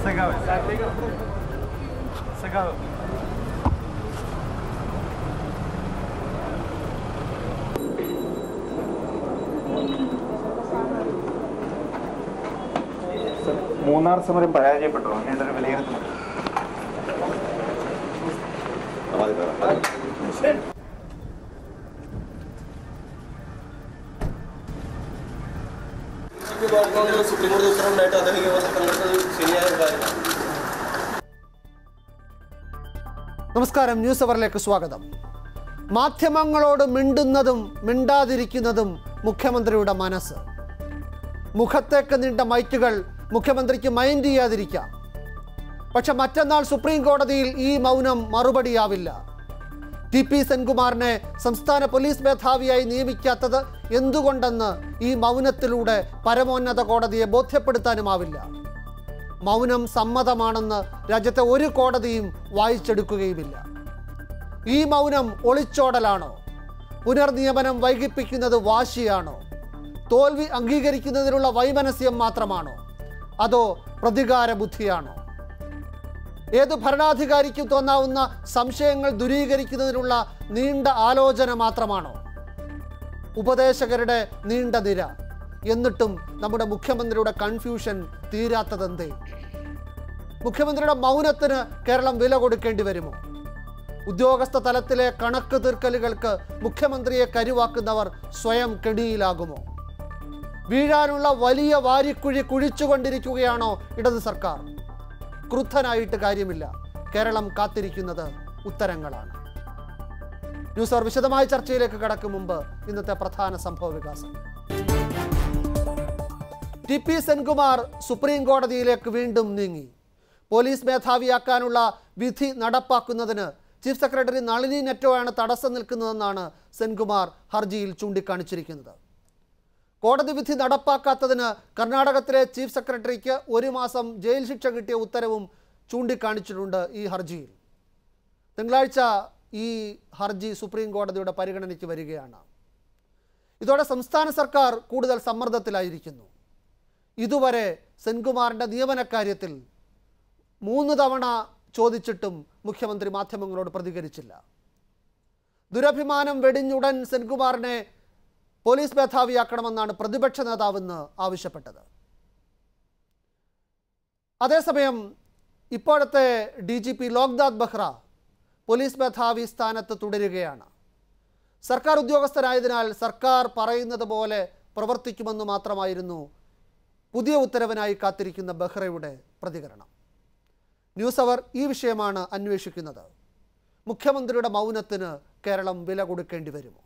സഖാവ് സഖാവ് മൂന്നാർ സമരം പരാജയപ്പെട്ടോ അങ്ങനെയുള്ള ഒരു വിലയിരുത്തൽ ബിജെപി നോക്കണമെന്ന് സുപ്രീം കോടതി ഉത്തരവുണ്ടായിട്ട് അദ്ദേഹം ഈ യോഗത്തിൽ പങ്കെടുത്തത് ശരിയായ ഒരു കാര്യമാണ് നമസ്കാരം ന്യൂസ് അവറിലേക്ക് സ്വാഗതം മാധ്യമങ്ങളോട് മിണ്ടുന്നതും മിണ്ടാതിരിക്കുന്നതും മുഖ്യമന്ത്രിയുടെ മനസ്സ് മുഖത്തേക്ക് നീണ്ട മൈക്കുകൾ മുഖ്യമന്ത്രിക്ക് മൈൻഡ് ചെയ്യാതിരിക്കാം പക്ഷെ മറ്റന്നാൾ സുപ്രീം കോടതിയിൽ ഈ മൗനം മറുപടിയാവില്ല ടി പി സെൻകുമാറിനെ സംസ്ഥാന പോലീസ് മേധാവിയായി നിയമിക്കാത്തത് എന്തുകൊണ്ടെന്ന് ഈ മൗനത്തിലൂടെ പരമോന്നത കോടതിയെ ബോധ്യപ്പെടുത്താനുമാവില്ല മൗനം സമ്മതമാണെന്ന് രാജ്യത്തെ ഒരു കോടതിയും വായിച്ചെടുക്കുകയുമില്ല ഈ മൗനം ഒളിച്ചോടലാണോ പുനർനിയമനം വൈകിപ്പിക്കുന്നത് വാശിയാണോ തോൽവി അംഗീകരിക്കുന്നതിനുള്ള വൈമനസ്യം മാത്രമാണോ അതോ പ്രതികാര ബുദ്ധിയാണോ ഏത് ഭരണാധികാരിക്കും തോന്നാവുന്ന സംശയങ്ങൾ ദൂരീകരിക്കുന്നതിനുള്ള നീണ്ട ആലോചന മാത്രമാണോ ഉപദേശകരുടെ നീണ്ട നിര എന്നിട്ടും നമ്മുടെ മുഖ്യമന്ത്രിയുടെ കൺഫ്യൂഷൻ തീരാത്തതെന്തേ മുഖ്യമന്ത്രിയുടെ മൗനത്തിന് കേരളം വില കൊടുക്കേണ്ടി വരുമോ ഉദ്യോഗസ്ഥ തലത്തിലെ കണക്ക് തീർക്കലുകൾക്ക് മുഖ്യമന്ത്രിയെ കരുവാക്കുന്നവർ സ്വയം കെണിയിലാകുമോ വീഴാനുള്ള വലിയ വാരിക്കുഴി കുഴിച്ചുകൊണ്ടിരിക്കുകയാണോ ഇടത് സർക്കാർ ക്രുദ്ധനായിട്ട് കാര്യമില്ല കേരളം കാത്തിരിക്കുന്നത് ഉത്തരങ്ങളാണ് ന്യൂസ് അവർ വിശദമായ ചർച്ചയിലേക്ക് കടക്കും മുമ്പ് ഇന്നത്തെ പ്രധാന സംഭവ വികാസം ടി പി സെൻകുമാർ സുപ്രീം കോടതിയിലേക്ക് വീണ്ടും നീങ്ങി പോലീസ് മേധാവിയാക്കാനുള്ള വിധി നടപ്പാക്കുന്നതിന് ചീഫ് സെക്രട്ടറി നളിനി നെറ്റോയാണ് തടസ്സം നിൽക്കുന്നതെന്നാണ് സെൻകുമാർ ഹർജിയിൽ ചൂണ്ടിക്കാണിച്ചിരിക്കുന്നത് കോടതി വിധി നടപ്പാക്കാത്തതിന് കർണാടകത്തിലെ ചീഫ് സെക്രട്ടറിക്ക് ഒരു മാസം ജയിൽ ശിക്ഷ കിട്ടിയ ഉത്തരവും ചൂണ്ടിക്കാണിച്ചിട്ടുണ്ട് ഈ ഹർജിയിൽ തിങ്കളാഴ്ച ഈ ഹർജി സുപ്രീം കോടതിയുടെ പരിഗണനയ്ക്ക് വരികയാണ് ഇതോടെ സംസ്ഥാന സർക്കാർ കൂടുതൽ സമ്മർദ്ദത്തിലായിരിക്കുന്നു ഇതുവരെ സെൻകുമാറിൻ്റെ നിയമനക്കാര്യത്തിൽ മൂന്ന് തവണ ചോദിച്ചിട്ടും മുഖ്യമന്ത്രി മാധ്യമങ്ങളോട് പ്രതികരിച്ചില്ല ദുരഭിമാനം വെടിഞ്ഞുടൻ സെൻകുമാറിനെ പോലീസ് മേധാവിയാക്കണമെന്നാണ് പ്രതിപക്ഷ നേതാവെന്ന് ആവശ്യപ്പെട്ടത് അതേസമയം ഇപ്പോഴത്തെ D G P Loknath Behera police മേധാവി സ്ഥാനത്ത് തുടരുകയാണ് സർക്കാർ ഉദ്യോഗസ്ഥരായതിനാൽ സർക്കാർ പറയുന്നത് പോലെ പ്രവർത്തിക്കുമെന്ന് മാത്രമായിരുന്നു പുതിയ ഉത്തരവിനായി കാത്തിരിക്കുന്ന ബെഹ്റയുടെ പ്രതികരണം ന്യൂസ് അവർ ഈ വിഷയമാണ് അന്വേഷിക്കുന്നത് മുഖ്യമന്ത്രിയുടെ മൗനത്തിന് കേരളം വില കൊടുക്കേണ്ടി വരുമോ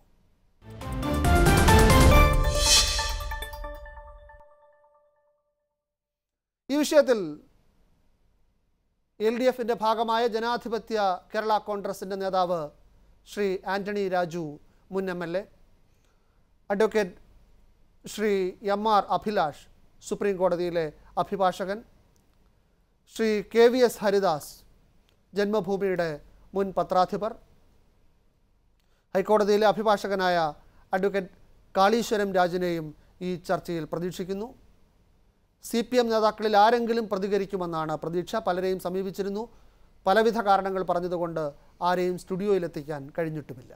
ഈ വിഷയത്തിൽ എൽ ഡി എഫിൻ്റെ ഭാഗമായ ജനാധിപത്യ കേരള കോൺഗ്രസിൻ്റെ നേതാവ് ശ്രീ ആൻ്റണി രാജു മുൻ M L A advocate Shri M R Abhilash supreme കോടതിയിലെ അഭിഭാഷകൻ Shri K V S Haridas ജന്മഭൂമിയുടെ മുൻ പത്രാധിപർ ഹൈക്കോടതിയിലെ അഭിഭാഷകനായ അഡ്വക്കേറ്റ് കാളീശ്വരം രാജിനെയും ഈ ചർച്ചയിൽ പ്രതീക്ഷിക്കുന്നു സി പി എം നേതാക്കളിൽ ആരെങ്കിലും പ്രതികരിക്കുമെന്നാണ് പ്രതീക്ഷ പലരെയും സമീപിച്ചിരുന്നു പലവിധ കാരണങ്ങൾ പറഞ്ഞതുകൊണ്ട് ആരെയും സ്റ്റുഡിയോയിലെത്തിക്കാൻ കഴിഞ്ഞിട്ടുമില്ല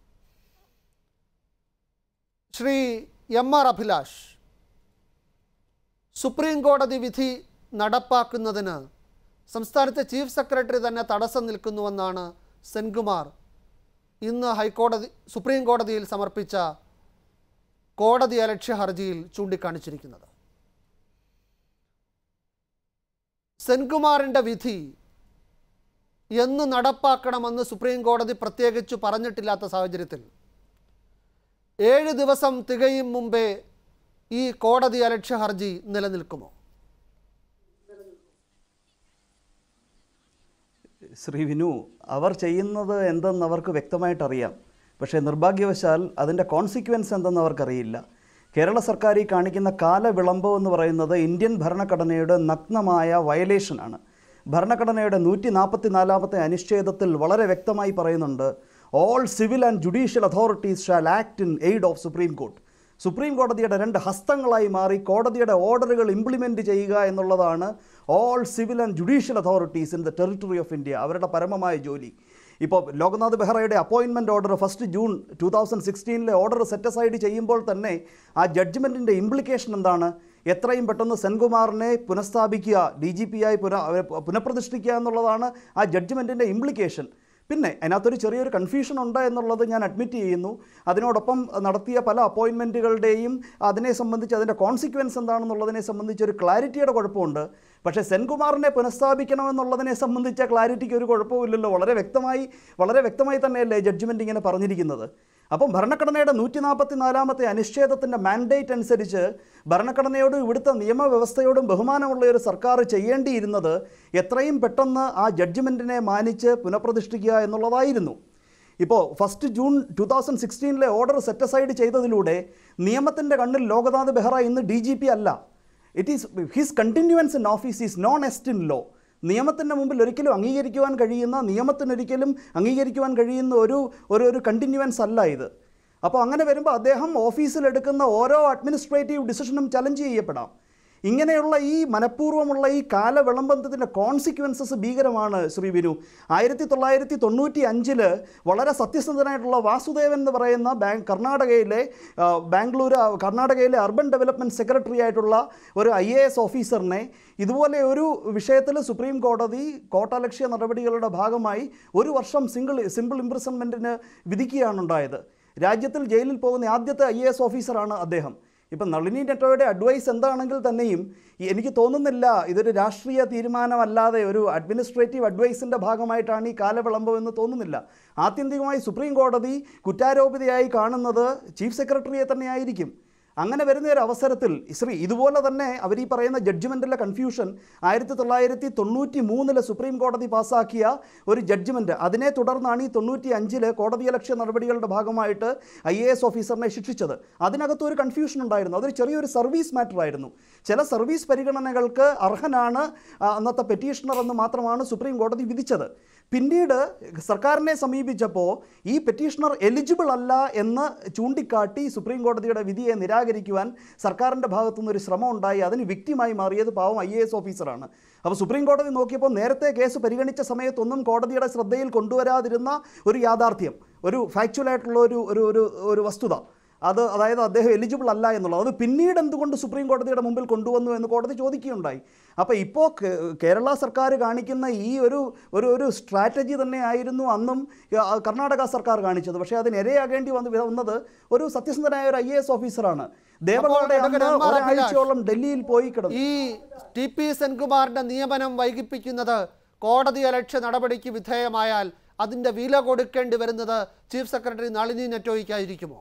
Shri M R Abhilash supreme കോടതി വിധി നടപ്പാക്കുന്നതിന് സംസ്ഥാനത്തെ ചീഫ് സെക്രട്ടറി തന്നെ തടസ്സം നിൽക്കുന്നുവെന്നാണ് സെൻകുമാർ ഇന്ന് ഹൈക്കോടതി സുപ്രീം കോടതിയിൽ സമർപ്പിച്ച കോടതി അലക്ഷ്യ ഹർജിയിൽ ചൂണ്ടിക്കാണിച്ചിരിക്കുന്നത് സെൻകുമാറിൻ്റെ വിധി എന്ന് നടപ്പാക്കണമെന്ന് സുപ്രീം കോടതി പ്രത്യേകിച്ച് പറഞ്ഞിട്ടില്ലാത്ത സാഹചര്യത്തിൽ ഏഴ് ദിവസം തികയും മുമ്പേ ഈ കോടതി അലക്ഷ്യ ഹർജി നിലനിൽക്കുമോ ശ്രീ വിനു അവർ ചെയ്യുന്നത് എന്തെന്ന് അവർക്ക് വ്യക്തമായിട്ട് അറിയാം പക്ഷേ നിർഭാഗ്യവശാൽ അതിൻ്റെ കോൺസിക്വൻസ് എന്തെന്ന് അവർക്കറിയില്ല കേരള സർക്കാർ ഈ കാണിക്കുന്ന കാലവിളംബം എന്ന് പറയുന്നത് ഇന്ത്യൻ ഭരണഘടനയുടെ നഗ്നമായ വയലേഷനാണ് ഭരണഘടനയുടെ നൂറ്റി നാൽപ്പത്തി നാലാമത്തെ അനുച്ഛേദത്തിൽ വളരെ വ്യക്തമായി പറയുന്നുണ്ട് all civil and judicial authorities shall act in aid of supreme court supreme കോടതിയുടെ രണ്ട് ഹസ്തങ്ങളായി മാറി കോടതിയുടെ ഓർഡറുകൾ ഇംപ്ലിമെൻറ്റ് ചെയ്യുക എന്നുള്ളതാണ് all civil and judicial authorities in the territory of India അവരുടെ പരമമായ ജോലി ഇപ്പോൾ ലോക്നാഥ് ബെഹ്റയുടെ appointment order first June two thousand സിക്സ്റ്റീനിലെ ഓർഡർ സെറ്റസൈഡ് ചെയ്യുമ്പോൾ തന്നെ ആ ജഡ്ജ്മെൻറ്റിൻ്റെ ഇംപ്ലിക്കേഷൻ എന്താണ് എത്രയും പെട്ടെന്ന് സെൻകുമാറിനെ പുനഃസ്ഥാപിക്കുക ഡി ജി പി ആയി പുന പുനഃപ്രതിഷ്ഠിക്കുക എന്നുള്ളതാണ് ആ ജഡ്ജ്മെൻറ്റിൻ്റെ ഇംപ്ലിക്കേഷൻ പിന്നെ അതിനകത്തൊരു ചെറിയൊരു കൺഫ്യൂഷൻ ഉണ്ട് എന്നുള്ളത് ഞാൻ അഡ്മിറ്റ് ചെയ്യുന്നു അതിനോടൊപ്പം നടത്തിയ പല അപ്പോയിൻമെൻറ്റുകളുടെയും അതിനെ സംബന്ധിച്ച് അതിൻ്റെ കോൺസിക്വൻസ് എന്താണെന്നുള്ളതിനെ സംബന്ധിച്ച് ഒരു ക്ലാരിറ്റിയുടെ കുഴപ്പമുണ്ട് പക്ഷേ സെൻകുമാറിനെ പുനഃസ്ഥാപിക്കണമെന്നുള്ളതിനെ സംബന്ധിച്ച ക്ലാരിറ്റിക്ക് ഒരു കുഴപ്പമില്ലല്ലോ വളരെ വ്യക്തമായി വളരെ വ്യക്തമായി തന്നെയല്ലേ ജഡ്ജ്മെൻറ്റ് ഇങ്ങനെ പറഞ്ഞിരിക്കുന്നത് അപ്പം ഭരണഘടനയുടെ നൂറ്റി നാൽപ്പത്തി നാലാമത്തെ അനുച്ഛേദത്തിൻ്റെ മാൻഡേറ്റ് അനുസരിച്ച് ഭരണഘടനയോടും ഇവിടുത്തെ നിയമവ്യവസ്ഥയോടും ബഹുമാനമുള്ള ഒരു സർക്കാർ ചെയ്യേണ്ടിയിരുന്നത് എത്രയും പെട്ടെന്ന് ആ ജഡ്ജ്മെൻറ്റിനെ മാനിച്ച് പുനഃപ്രതിഷ്ഠിക്കുക എന്നുള്ളതായിരുന്നു ഇപ്പോൾ ഫസ്റ്റ് ജൂൺ ടു തൗസൻഡ് സിക്സ്റ്റീനിലെ ഓർഡർ സെറ്റസൈഡ് ചെയ്തതിലൂടെ നിയമത്തിൻ്റെ കണ്ണിൽ ലോകനാഥ് ബെഹ്റ ഇന്ന് ഡി ജി പി അല്ല it is his continuance in office is non est in law നിയമത്തിൻ്റെ മുമ്പിൽ ഒരിക്കലും അംഗീകരിക്കുവാൻ കഴിയുന്ന നിയമത്തിനൊരിക്കലും അംഗീകരിക്കുവാൻ കഴിയുന്ന ഒരു ഒരു ഒരു കണ്ടിന്യൂവൻസ് അല്ല ഇത് അപ്പോൾ അങ്ങനെ വരുമ്പോൾ അദ്ദേഹം ഓഫീസിലെടുക്കുന്ന ഓരോ അഡ്മിനിസ്ട്രേറ്റീവ് ഡിസിഷനും ചലഞ്ച് ചെയ്യപ്പെടാം ഇങ്ങനെയുള്ള ഈ മനഃപൂർവ്വമുള്ള ഈ കാലവിളംബത്തിൻ്റെ കോൺസിക്വൻസസ് ഭീകരമാണ് ശ്രീ വിനു ആയിരത്തി തൊള്ളായിരത്തി തൊണ്ണൂറ്റി അഞ്ചില് വളരെ സത്യസന്ധനായിട്ടുള്ള വാസുദേവൻ എന്ന് പറയുന്ന ബാങ്ക് കർണാടകയിലെ ആ, ബാംഗ്ലൂർ ആ, കർണാടകയിലെ അർബൻ ഡെവലപ്മെൻറ്റ് സെക്രട്ടറി ആയിട്ടുള്ള ഒരു ഐ എ എസ് ഓഫീസറിനെ ഇതുപോലെ ഒരു വിഷയത്തിൽ സുപ്രീം കോടതി കോട്ടാലക്ഷ്യ നടപടികളുടെ ഭാഗമായി ഒരു വർഷം സിംഗിൾ സിമ്പിൾ ഇംപ്രിസൺമെൻറ്റിന് വിധിക്കുകയാണ് ഉണ്ടായത് രാജ്യത്തിൽ ജയിലിൽ പോകുന്ന ആദ്യത്തെ ഐ എ എസ് ഓഫീസറാണ് അദ്ദേഹം ഇപ്പം നളിനി നെറ്റോയുടെ അഡ്വൈസ് എന്താണെങ്കിൽ തന്നെയും ഈ എനിക്ക് തോന്നുന്നില്ല ഇതൊരു രാഷ്ട്രീയ തീരുമാനമല്ലാതെ ഒരു അഡ്മിനിസ്ട്രേറ്റീവ് അഡ്വൈസിൻ്റെ ഭാഗമായിട്ടാണ് ഈ കാലവിളംബം എന്ന് തോന്നുന്നില്ല ആത്യന്തികമായി സുപ്രീം കോടതി കുറ്റാരോപിതയായി കാണുന്നത് ചീഫ് സെക്രട്ടറിയെ തന്നെയായിരിക്കും അങ്ങനെ വരുന്ന ഒരു അവസരത്തിൽ ശ്രീ ഇതുപോലെ തന്നെ അവർ ഈ പറയുന്ന ജഡ്ജ്മെൻറ്റിലെ കൺഫ്യൂഷൻ ആയിരത്തി തൊള്ളായിരത്തി തൊണ്ണൂറ്റി മൂന്നില് സുപ്രീം കോടതി പാസ്സാക്കിയ ഒരു ജഡ്ജ്മെൻറ്റ് അതിനെ തുടർന്നാണ് ഈ തൊണ്ണൂറ്റി അഞ്ചില് കോടതിയലക്ഷ്യ നടപടികളുടെ ഭാഗമായിട്ട് ഐ എ എസ് ഓഫീസറിനെ ശിക്ഷിച്ചത് അതിനകത്ത് ഒരു കൺഫ്യൂഷൻ ഉണ്ടായിരുന്നു അതൊരു ചെറിയൊരു സർവീസ് മാറ്റർ ആയിരുന്നു ചില സർവീസ് പരിഗണനകൾക്ക് അർഹനാണ് ആ, അന്നത്തെ പെറ്റീഷണർ എന്ന് മാത്രമാണ് സുപ്രീം കോടതി വിധിച്ചത് പിന്നീട് സർക്കാരിനെ സമീപിച്ചപ്പോൾ ഈ പെറ്റീഷണർ എലിജിബിൾ അല്ല എന്ന് ചൂണ്ടിക്കാട്ടി സുപ്രീം കോടതിയുടെ വിധിയെ നിരാകരിക്കുവാൻ സർക്കാരിൻ്റെ ഭാഗത്തുനിന്ന് ഒരു ശ്രമം ഉണ്ടായി അതിന് വിക്റ്റിമായി മാറിയത് പാവം ഐ എ എസ് ഓഫീസറാണ് അപ്പോൾ സുപ്രീം കോടതി നോക്കിയപ്പോൾ നേരത്തെ കേസ് പരിഗണിച്ച സമയത്തൊന്നും കോടതിയുടെ ശ്രദ്ധയിൽ കൊണ്ടുവരാതിരുന്ന ഒരു യാഥാർത്ഥ്യം ഒരു ഫാക്ച്വലായിട്ടുള്ള ഒരു ഒരു ഒരു ഒരു വസ്തുത അത് അതായത് അദ്ദേഹം എലിജിബിൾ അല്ല എന്നുള്ളത് അത് പിന്നീട് എന്തുകൊണ്ട് സുപ്രീം കോടതിയുടെ മുമ്പിൽ കൊണ്ടുവന്നു എന്ന് കോടതി ചോദിക്കുകയുണ്ടായി അപ്പോൾ ഇപ്പോൾ കേ- കേരള സർക്കാർ കാണിക്കുന്ന ഈ ഒരു ഒരു ഒരു സ്ട്രാറ്റജി തന്നെയായിരുന്നു അന്നും ആ, കർണാടക സർക്കാർ കാണിച്ചത് പക്ഷേ അതിന് ഇരയാകേണ്ടി വന്ന് വന്നത് ഒരു സത്യസന്ധനായ ഒരു ഐ എ എസ് ഓഫീസറാണ് ദേവഗൗഡ അപ്പോൾ അന്ന് എം ആർ അഭിലാഷ്, ഒരാഴ്ചയോളം ഡൽഹിയിൽ പോയി കിടന്നു ഈ ടി പി സെൻകുമാറിന്റെ നിയമനം വൈകിപ്പിക്കുന്നത് കോടതി അലക്ഷ്യ നടപടിക്ക് വിധേയമായാൽ അതിന്റെ വില കൊടുക്കേണ്ടി വരുന്നത് ചീഫ് സെക്രട്ടറി നളിനി നെറ്റോയ്ക്കായിരിക്കുമോ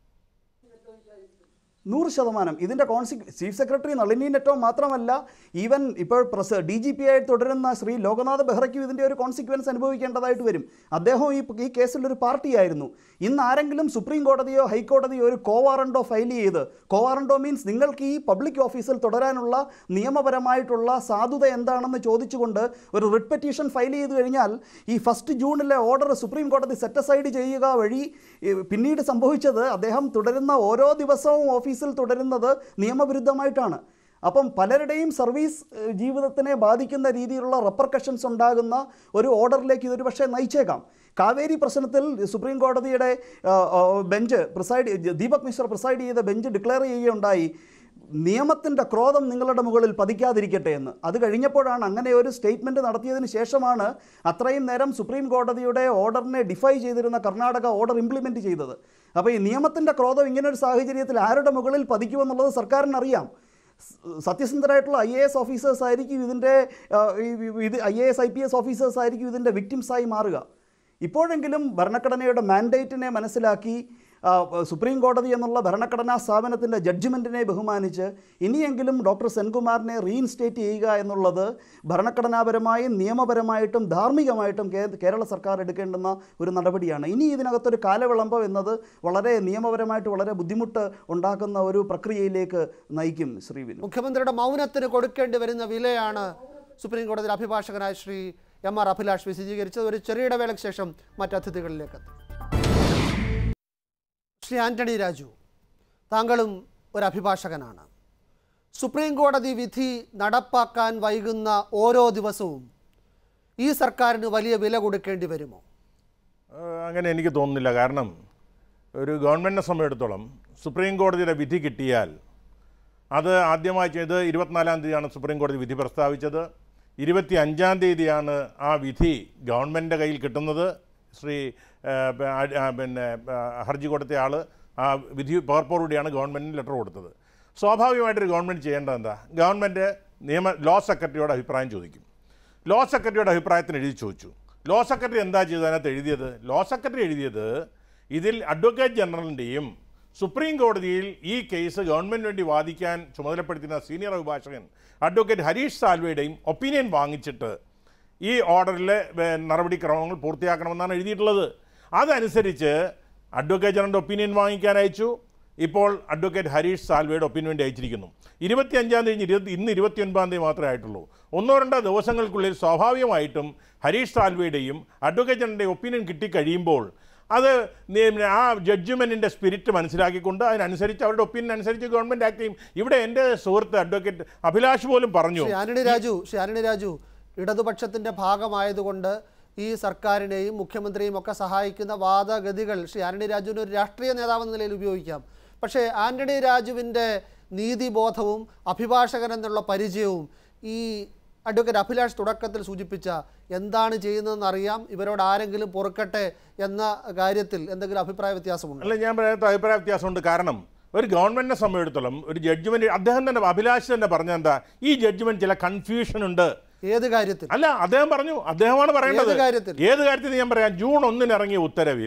നൂറ് ശതമാനം ഇതിൻ്റെ കോൺസി ചീഫ് സെക്രട്ടറി നളിനി നെറ്റോ മാത്രമല്ല ഈവൻ ഇപ്പോൾ പ്രസ് ഡി ജി പി ആയി തുടരുന്ന ശ്രീ ലോകനാഥ് ബെഹ്റയ്ക്കും ഇതിൻ്റെ ഒരു കോൺസിക്വൻസ് അനുഭവിക്കേണ്ടതായിട്ട് വരും അദ്ദേഹം ഈ ഈ കേസിൽ ഒരു പാർട്ടിയായിരുന്നു ഇന്ന് ആരെങ്കിലും സുപ്രീം കോടതിയോ ഹൈക്കോടതിയോ ഒരു കോവാറണ്ടോ ഫയൽ ചെയ്ത് കോവാറണ്ടോ മീൻസ് നിങ്ങൾക്ക് ഈ പബ്ലിക് ഓഫീസിൽ തുടരാനുള്ള നിയമപരമായിട്ടുള്ള സാധുത എന്താണെന്ന് ചോദിച്ചുകൊണ്ട് ഒരു റിട്ട് പെറ്റീഷൻ ഫയൽ ചെയ്ത് കഴിഞ്ഞാൽ ഈ ഫസ്റ്റ് ജൂണിലെ ഓർഡർ സുപ്രീം കോടതി സെറ്റസൈഡ് ചെയ്യുക വഴി ഈ പിന്നീട് സംഭവിച്ചത് അദ്ദേഹം തുടരുന്ന ഓരോ ദിവസവും ഓഫീസിൽ തുടരുന്നത് നിയമവിരുദ്ധമായിട്ടാണ് അപ്പം പലരുടെയും സർവീസ് ഏഹ്, ജീവിതത്തിനെ ബാധിക്കുന്ന രീതിയിലുള്ള റെപ്പർക്കഷൻസ് ഉണ്ടാകുന്ന ഒരു ഓർഡറിലേക്ക് ഇതൊരു പക്ഷേ നയിച്ചേക്കാം കാവേരി പ്രശ്നത്തിൽ സുപ്രീം കോടതിയുടെ ആ, ആ, bench preside Deepak Misra preside ചെയ്ത ബെഞ്ച് ഡിക്ലെയർ ചെയ്യുകയുണ്ടായി നിയമത്തിൻ്റെ ക്രോധം നിങ്ങളുടെ മുകളിൽ പതിക്കാതിരിക്കട്ടെ എന്ന് അത് കഴിഞ്ഞപ്പോഴാണ് അങ്ങനെ ഒരു സ്റ്റേറ്റ്മെൻറ്റ് നടത്തിയതിന് ശേഷമാണ് അത്രയും നേരം സുപ്രീം കോടതിയുടെ ഓർഡറിനെ ഡിഫൈ ചെയ്തിരുന്ന കർണാടക ഓർഡർ ഇംപ്ലിമെൻറ്റ് ചെയ്തത് അപ്പോൾ ഈ നിയമത്തിൻ്റെ ക്രോധം ഇങ്ങനെ ഒരു സാഹചര്യത്തിൽ ആരുടെ മുകളിൽ പതിക്കുമെന്നുള്ളത് സർക്കാരിന് അറിയാം സ- സത്യസന്ധരായിട്ടുള്ള ഐ എ എസ് ഓഫീസേഴ്സ് ആയിരിക്കും ഇതിൻ്റെ ആ, ഈ- ഇത് I A S I P S officers ആയിരിക്കും ഇതിൻ്റെ വിക്ടിംസായി മാറുക ഇപ്പോഴെങ്കിലും ഭരണഘടനയുടെ മാൻഡേറ്റിനെ മനസ്സിലാക്കി ആ, സുപ്രീം കോടതി എന്നുള്ള ഭരണഘടനാ സ്ഥാപനത്തിൻ്റെ ജഡ്ജ്മെൻറ്റിനെ ബഹുമാനിച്ച് ഇനിയെങ്കിലും ഡോക്ടർ സെൻകുമാറിനെ റീഇൻസ്റ്റേറ്റ് ചെയ്യുക എന്നുള്ളത് ഭരണഘടനാപരമായും നിയമപരമായിട്ടും ധാർമ്മികമായിട്ടും കേ- കേരള സർക്കാർ എടുക്കേണ്ടുന്ന ഒരു നടപടിയാണ് ഇനി ഇതിനകത്തൊരു കാലവിളംബം എന്നത് വളരെ നിയമപരമായിട്ട് വളരെ ബുദ്ധിമുട്ട് ഉണ്ടാക്കുന്ന ഒരു പ്രക്രിയയിലേക്ക് നയിക്കും ശ്രീ വിനു മുഖ്യമന്ത്രിയുടെ മൗനത്തിന് കൊടുക്കേണ്ടി വരുന്ന വിലയാണ് സുപ്രീം കോടതിയിൽ അഭിഭാഷകനായ ശ്രീ എം ആർ അഭിലാഷ് വിശദീകരിച്ചത് ഒരു ചെറിയ ഇടവേളയ്ക്ക് ശേഷം മറ്റ് അതിഥികളിലേക്ക് എത്തും ശ്രീ ആന്റണി രാജു താങ്കളും ഒരു അഭിഭാഷകനാണ് സുപ്രീം കോടതി വിധി നടപ്പാക്കാൻ വൈകുന്ന ഓരോ ദിവസവും ഈ സർക്കാരിന് വലിയ വില കൊടുക്കേണ്ടി വരുമോ ഏഹ് അങ്ങനെ എനിക്ക് തോന്നുന്നില്ല കാരണം ഒരു ഗവൺമെൻറ്റിനെ സംബന്ധിച്ചിടത്തോളം സുപ്രീം കോടതിയുടെ വിധി കിട്ടിയാൽ അത് ആദ്യമായി ചെയ്ത് ഇരുപത്തിനാലാം തീയതിയാണ് സുപ്രീം കോടതി വിധി പ്രസ്താവിച്ചത് ഇരുപത്തി അഞ്ചാം തീയതിയാണ് ആ വിധി ഗവൺമെൻറ്റിൻ്റെ കയ്യിൽ കിട്ടുന്നത് ശ്രീ ഏഹ്, പ- ആ- ആ, പിന്നെ ആ, ഹർജി കൊടുത്ത ആൾ ആ വിധി പകർപ്പോടുകൂടിയാണ് ഗവൺമെൻറ്റിന് ലെറ്റർ കൊടുത്തത് സ്വാഭാവികമായിട്ടൊരു ഗവൺമെൻറ് ചെയ്യേണ്ടത് എന്താ ഗവൺമെൻറ് നിയമ ലോ സെക്രട്ടറിയോട് അഭിപ്രായം ചോദിക്കും ലോ സെക്രട്ടറിയുടെ അഭിപ്രായത്തിന് എഴുതി ചോദിച്ചു ലോ സെക്രട്ടറി എന്താ ചെയ്തത് അതിനകത്ത് എഴുതിയത് ലോ സെക്രട്ടറി എഴുതിയത് ഇതിൽ അഡ്വക്കേറ്റ് ജനറലിൻ്റെയും സുപ്രീം കോടതിയിൽ ഈ കേസ് ഗവൺമെൻറ് വേണ്ടി വാദിക്കാൻ ചുമതലപ്പെടുത്തുന്ന സീനിയർ അഭിഭാഷകൻ അഡ്വക്കേറ്റ് ഹരീഷ് സാൽവയുടെയും ഒപ്പീനിയൻ വാങ്ങിച്ചിട്ട് ഈ ഓർഡറിലെ ഏർ, നടപടിക്രമങ്ങൾ പൂർത്തിയാക്കണമെന്നാണ് എഴുതിയിട്ടുള്ളത് അതനുസരിച്ച് അഡ്വക്കേറ്റ് ജനറലിൻ്റെ ഒപ്പീനിയൻ വാങ്ങിക്കാൻ അയച്ചു ഇപ്പോൾ അഡ്വക്കേറ്റ് ഹരീഷ് സാൽവയുടെ ഒപ്പീനിയൻ വേണ്ടി അയച്ചിരിക്കുന്നു ഇരുപത്തി അഞ്ചാം തീയതി ഇരുപത്തി ഇന്ന് ഇരുപത്തി ഒൻപതാം തീയതി മാത്രമേ ആയിട്ടുള്ളൂ ഒന്നോ രണ്ടോ ദിവസങ്ങൾക്കുള്ളിൽ സ്വാഭാവികമായിട്ടും ഹരീഷ് സാൽവയുടെയും അഡ്വക്കേറ്റ് ജനറലിൻ്റെ ഒപ്പീനിയൻ കിട്ടിക്കഴിയുമ്പോൾ അത് നി- ആ ജഡ്ജ്മെൻറ്റിൻ്റെ സ്പിരിറ്റ് മനസ്സിലാക്കിക്കൊണ്ട് അതിനനുസരിച്ച് അവരുടെ ഒപ്പീനിയൻ അനുസരിച്ച് ഗവൺമെൻറ് ആക്ട് ചെയ്യും ഇവിടെ എൻ്റെ സുഹൃത്ത് അഡ്വക്കേറ്റ് അഭിലാഷ് പോലും പറഞ്ഞു ശ്രീ ആന്റണി രാജു ശ്രീ ആന്റണി രാജു ഇടതുപക്ഷത്തിന്റെ ഭാഗമായതുകൊണ്ട് ഈ സർക്കാരിനെയും മുഖ്യമന്ത്രിയും ഒക്കെ സഹായിക്കുന്ന വാദഗതികൾ ശ്രീ ആന്റണി രാജുവിന് ഒരു രാഷ്ട്രീയ നേതാവെന്ന നിലയിൽ ഉപയോഗിക്കാം പക്ഷേ ആന്റണി രാജുവിൻ്റെ നീതിബോധവും അഭിഭാഷകൻ എന്നുള്ള പരിചയവും ഈ അഡ്വക്കേറ്റ് അഭിലാഷ് തുടക്കത്തിൽ സൂചിപ്പിച്ച എന്താണ് ചെയ്യുന്നതെന്ന് അറിയാം ഇവരോട് ആരെങ്കിലും പൊറുക്കട്ടെ എന്ന കാര്യത്തിൽ എന്തെങ്കിലും അഭിപ്രായ വ്യത്യാസമുണ്ട് അല്ല ഞാൻ പറയാത്ത അഭിപ്രായ വ്യത്യാസമുണ്ട് കാരണം ഒരു ഗവൺമെന്റിനെ സംബന്ധിച്ചിടത്തോളം ഒരു ജഡ്ജ്മെന്റ് അദ്ദേഹം തന്നെ അഭിലാഷ് തന്നെ പറഞ്ഞ എന്താ ഈ ജഡ്ജ്മെന്റ് ചില കൺഫ്യൂഷൻ ഉണ്ട് ഏത് കാര്യത്തിൽ അല്ല അദ്ദേഹം പറഞ്ഞു അദ്ദേഹമാണ് പറയേണ്ടത് ഏത് കാര്യത്തിൽ? ഏത് കാര്യത്തിൽ ഞാൻ പറയാം ജൂൺ ഒന്നിന് ഇറങ്ങിയ ഉത്തരവിൽ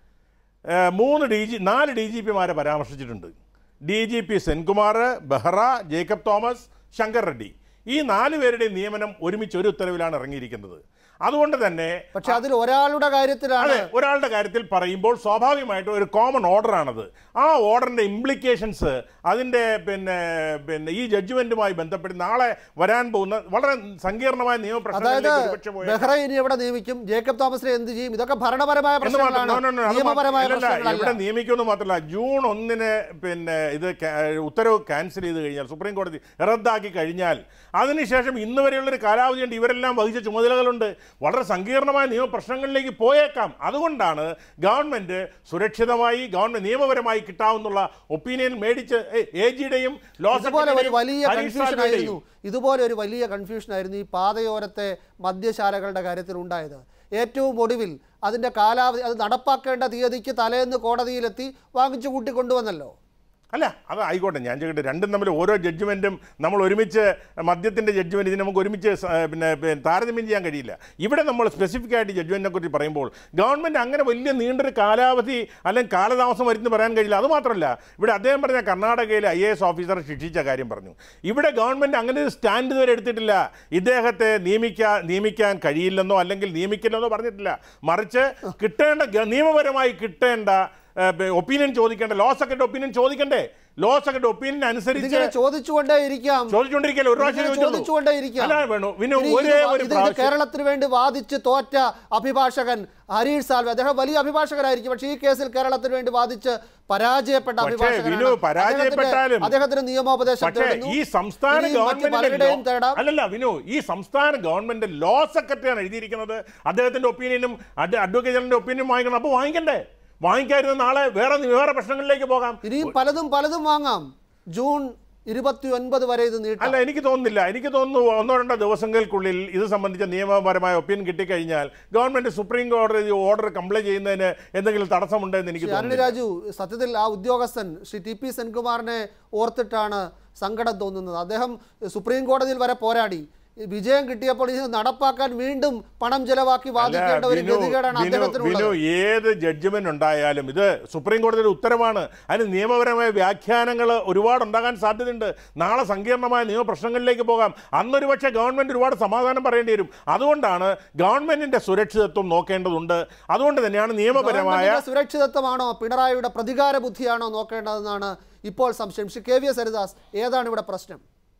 ഏഹ്, മൂന്ന് ഡി ജി നാല് ഡി ജി പിമാരെ പരാമർശിച്ചിട്ടുണ്ട് D G P Senkumar Behera Jacob Thomas Shankar Reddy ഈ നാല് പേരുടെയും നിയമനം ഒരുമിച്ച് ഒരു ഉത്തരവിലാണ് ഇറങ്ങിയിരിക്കുന്നത് അതുകൊണ്ട് തന്നെ പക്ഷെ അതിൽ ഒരാളുടെ കാര്യത്തിലാണ് അതെ ഒരാളുടെ കാര്യത്തിൽ പറയുമ്പോൾ സ്വാഭാവികമായിട്ടും ഒരു കോമൺ ഓർഡറാണത് ആ ഓർഡറിന്റെ ഇംപ്ലിക്കേഷൻസ് അതിന്റെ പിന്നെ പിന്നെ ഈ ജഡ്ജ്മെന്റുമായി ബന്ധപ്പെട്ട് നാളെ വരാൻ പോകുന്ന വളരെ സങ്കീർണമായ അതായത് നിയമപ്രശ്നങ്ങളിലേക്ക് ഒരുപക്ഷെ പോയേക്കാം. ബെഹ്റ ഇനി എവിടെ നിയമിക്കും ജേക്കബ് തോമസിനെ എന്ത് ചെയ്യും ഇതൊക്കെ ഭരണപരമായ എന്ന് മാത്രം- പ്രശ്നങ്ങളാണ് no, no, no, അത് നിയമപരമായ മാത്രം- ഇല്ലല്ല, പ്രശ്നങ്ങളല്ല ഇവിടെ നിയമിക്കുമെന്ന് മാത്രമല്ല ജൂൺ ഒന്നിന് പിന്നെ ഇത് ca- ഉത്തരവ് ക്യാൻസൽ ചെയ്ത് കഴിഞ്ഞാൽ സുപ്രീം കോടതി റദ്ദാക്കി കഴിഞ്ഞാൽ അതിനുശേഷം ഇന്ന് വരെയുള്ളൊരു കാലാവധിയുണ്ട് ഇവരെല്ലാം വഹിച്ച ചുമതലകളുണ്ട് വളരെ സങ്കീർണമായ നിയമപ്രശ്നങ്ങളിലേക്ക് പോയേക്കാം അതുകൊണ്ടാണ് ഗവൺമെന്റ് സുരക്ഷിതമായി ഗവൺമെന്റ് നിയമപരമായി കിട്ടാവുന്ന ഒപ്പീനിയൻ മേടിച്ച് എ ജിയുടെയും ലോ ഇതുപോലെ ഒരു വലിയ ഹരീഷ് കൺഫ്യൂഷൻ സാൽവെയുടെയും ആയിരുന്നു ഇതുപോലെ ഒരു വലിയ കൺഫ്യൂഷൻ ആയിരുന്നു ഈ പാതയോരത്തെ മദ്യശാലകളുടെ കാര്യത്തിൽ ഉണ്ടായത് ഏറ്റവും ഒടുവിൽ അതിൻ്റെ കാലാവധി അത് നടപ്പാക്കേണ്ട തീയതിക്ക് തലേന്ന് കോടതിയിലെത്തി വാങ്ങിച്ചു കൂട്ടി കൊണ്ടുവന്നല്ലോ അല്ല അത് ആയിക്കോട്ടെ ഞാൻ ചോദിക്കട്ടെ രണ്ടും തമ്മിൽ ഓരോ ജഡ്ജ്മെൻറ്റും നമ്മൾ ഒരുമിച്ച് മദ്യത്തിൻ്റെ ജഡ്ജ്മെൻറ്റ് ഇതിന് നമുക്ക് ഒരുമിച്ച് സ- പിന്നെ പിന്നെ താരതമ്യം ചെയ്യാൻ കഴിയില്ല ഇവിടെ നമ്മൾ സ്പെസിഫിക് ആയിട്ട് ജഡ്ജ്മെൻറ്റിനെ കുറിച്ച് പറയുമ്പോൾ ഗവൺമെൻറ് അങ്ങനെ വലിയ നീണ്ടൊരു കാലാവധി അല്ലെങ്കിൽ കാലതാമസം വരുന്നു പറയാൻ കഴിയില്ല അത് മാത്രമല്ല ഇവിടെ അദ്ദേഹം പറഞ്ഞ കർണാടകയിലെ ഐ എ എസ് ഓഫീസറെ ശിക്ഷിച്ച കാര്യം പറഞ്ഞു ഇവിടെ ഗവൺമെൻറ് അങ്ങനെ ഒരു സ്റ്റാൻഡ് ഇതുവരെ എടുത്തിട്ടില്ല ഇദ്ദേഹത്തെ നിയമിക്കാൻ നിയമിക്കാൻ കഴിയില്ലെന്നോ അല്ലെങ്കിൽ നിയമിക്കില്ലെന്നോ പറഞ്ഞിട്ടില്ല മറിച്ച് കിട്ടേണ്ട ഗ- നിയമപരമായി കിട്ടേണ്ട ഒപ്പീനിയൻ ചോദിക്കേണ്ട ലോ സെക്രട്ടറി ഒപ്പീനിയൻ ചോദിക്കണ്ടേ ലോ സെക്രട്ടറി ഒപ്പീനിയൻ അനുസരിച്ച് ഇതിങ്ങനെ ചോദിച്ചുകൊണ്ടേ ഇരിക്കാം ചോദിച്ചുകൊണ്ടിരിക്കല്ലേ ഒരു പ്രാവശ്യം ഇതിങ്ങനെ ചോദിച്ചുള്ളൂ. ചോദിച്ചുകൊണ്ടേ ഇരിക്കാം അല്ല വേണു പിന്നെ ഇനി ഒരേ ഇത് ഒരു ഇത് ഇത് പ്രാവശ്യം കേരളത്തിന് വേണ്ടി വാദിച്ച് തോറ്റ അഭിഭാഷകൻ ഹരീഷ് സാൽവെ അദ്ദേഹം വലിയ അഭിഭാഷകരായിരിക്കും പക്ഷേ ഈ കേസിൽ കേരളത്തിന് വേണ്ടി വാദിച്ച് പരാജയപ്പെട്ട പക്ഷേ അഭിഭാഷകനാണ്. വിനു, പരാജയപ്പെട്ടാലും- അദ്ദേഹത്തിന് അദ്ദേഹത്തിന് നിയമോപദേശം പക്ഷേ തേടുന്നു. ഈ സംസ്ഥാന ഇനി മറ്റ് ഗവൺമെന്റിന്റെ പലരുടെയും ലോ- തേടാം അല്ലല്ല വിനു ഈ സംസ്ഥാന ഗവൺമെന്റ് ലോ സെക്രട്ടറിയാണ് എഴുതിയിരിക്കുന്നത് അദ്ദേഹത്തിന്റെ ഒപ്പീനിയനും അഡ്വക്കേറ്റ് ജനറലിന്റെ ഒപ്പീനിയനും വാങ്ങിക്കണം അപ്പോൾ വാങ്ങിക്കണ്ടേ വാങ്ങിക്കാതിരുന്ന നാളെ വേറെ വേറെ പ്രശ്നങ്ങളിലേക്ക് പോകാം ഇനിയും പലതും പലതും വാങ്ങാം ജൂൺ ഇരുപത്തി ഒൻപത് വരെ ഇത് നീട്ടാം അല്ല എനിക്ക് തോന്നുന്നില്ല എനിക്ക് തോന്നുന്നു ഒന്നോ രണ്ടോ ദിവസങ്ങൾക്കുള്ളിൽ ഇത് സംബന്ധിച്ച നിയമപരമായ ഒപ്പീനിയൻ കിട്ടിക്കഴിഞ്ഞാൽ ഗവൺമെന്റ് സുപ്രീം കോടതി ഓർഡർ കംപ്ലൈന്റ് ചെയ്യുന്നതിന് എന്തെങ്കിലും തടസ്സമുണ്ടെന്ന് എനിക്ക് ശ്രീ അരുണി തോന്നുന്നില്ല രാജു സത്യത്തിൽ ആ ഉദ്യോഗസ്ഥൻ ശ്രീ ടി പി സെൻകുമാറിനെ ഓർത്തിട്ടാണ് സങ്കടം തോന്നുന്നത് അദ്ദേഹം സുപ്രീം കോടതിയിൽ വരെ പോരാടി ഈ വിജയം കിട്ടിയപ്പോൾ ഇത് നടപ്പാക്കാൻ വീണ്ടും പണം ചെലവാക്കി വാദിക്കേണ്ട ഒരു വിനു, ഗതികേടാണ് വിനു, വിനു, അദ്ദേഹത്തിനുള്ളത് ഏത് ജഡ്ജ്മെന്റ് ഉണ്ടായാലും ഇത് സുപ്രീം കോടതിയുടെ ഉത്തരവാണ് അതിന് നിയമപരമായ വ്യാഖ്യാനങ്ങൾ ഒരുപാട് ഉണ്ടാകാൻ സാധ്യതയുണ്ട് നാളെ സങ്കീർണമായ നിയമപ്രശ്നങ്ങളിലേക്ക് പോകാം അന്നൊരു പക്ഷേ ഗവൺമെന്റ് ഒരുപാട് സമാധാനം പറയേണ്ടി വരും അതുകൊണ്ടാണ് ഗവൺമെന്റിന്റെ സുരക്ഷിതത്വം നോക്കേണ്ടതുണ്ട് അതുകൊണ്ട് തന്നെയാണ് നിയമപരമായ ഗവൺമെന്റിന്റെ സുരക്ഷിതത്വമാണോ പിണറായിയുടെ പ്രതികാര ബുദ്ധിയാണോ നോക്കേണ്ടതെന്നാണ് ഇപ്പോൾ സംശയം Shri K V S Haridas ഏതാണ് ഇവിടെ പ്രശ്നം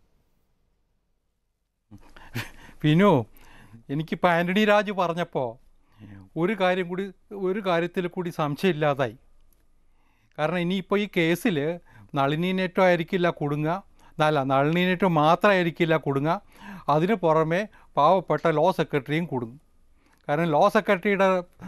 വിനു എനിക്കിപ്പോൾ ആൻ്റണി രാജു പറഞ്ഞപ്പോൾ ഒരു കാര്യം കൂടി ഒരു കാര്യത്തിൽ കൂടി സംശയമില്ലാതായി കാരണം ഇനിയിപ്പോൾ ഈ കേസിൽ നളിനീനേറ്റം ആയിരിക്കില്ല കുടുങ്ങുക അല്ല നളിനീനേറ്റം മാത്രമായിരിക്കില്ല കുടുങ്ങുക അതിന് പുറമെ പാവപ്പെട്ട ലോ സെക്രട്ടറിയും കുടുങ്ങും കാരണം ലോ സെക്രട്ടറിയുടെ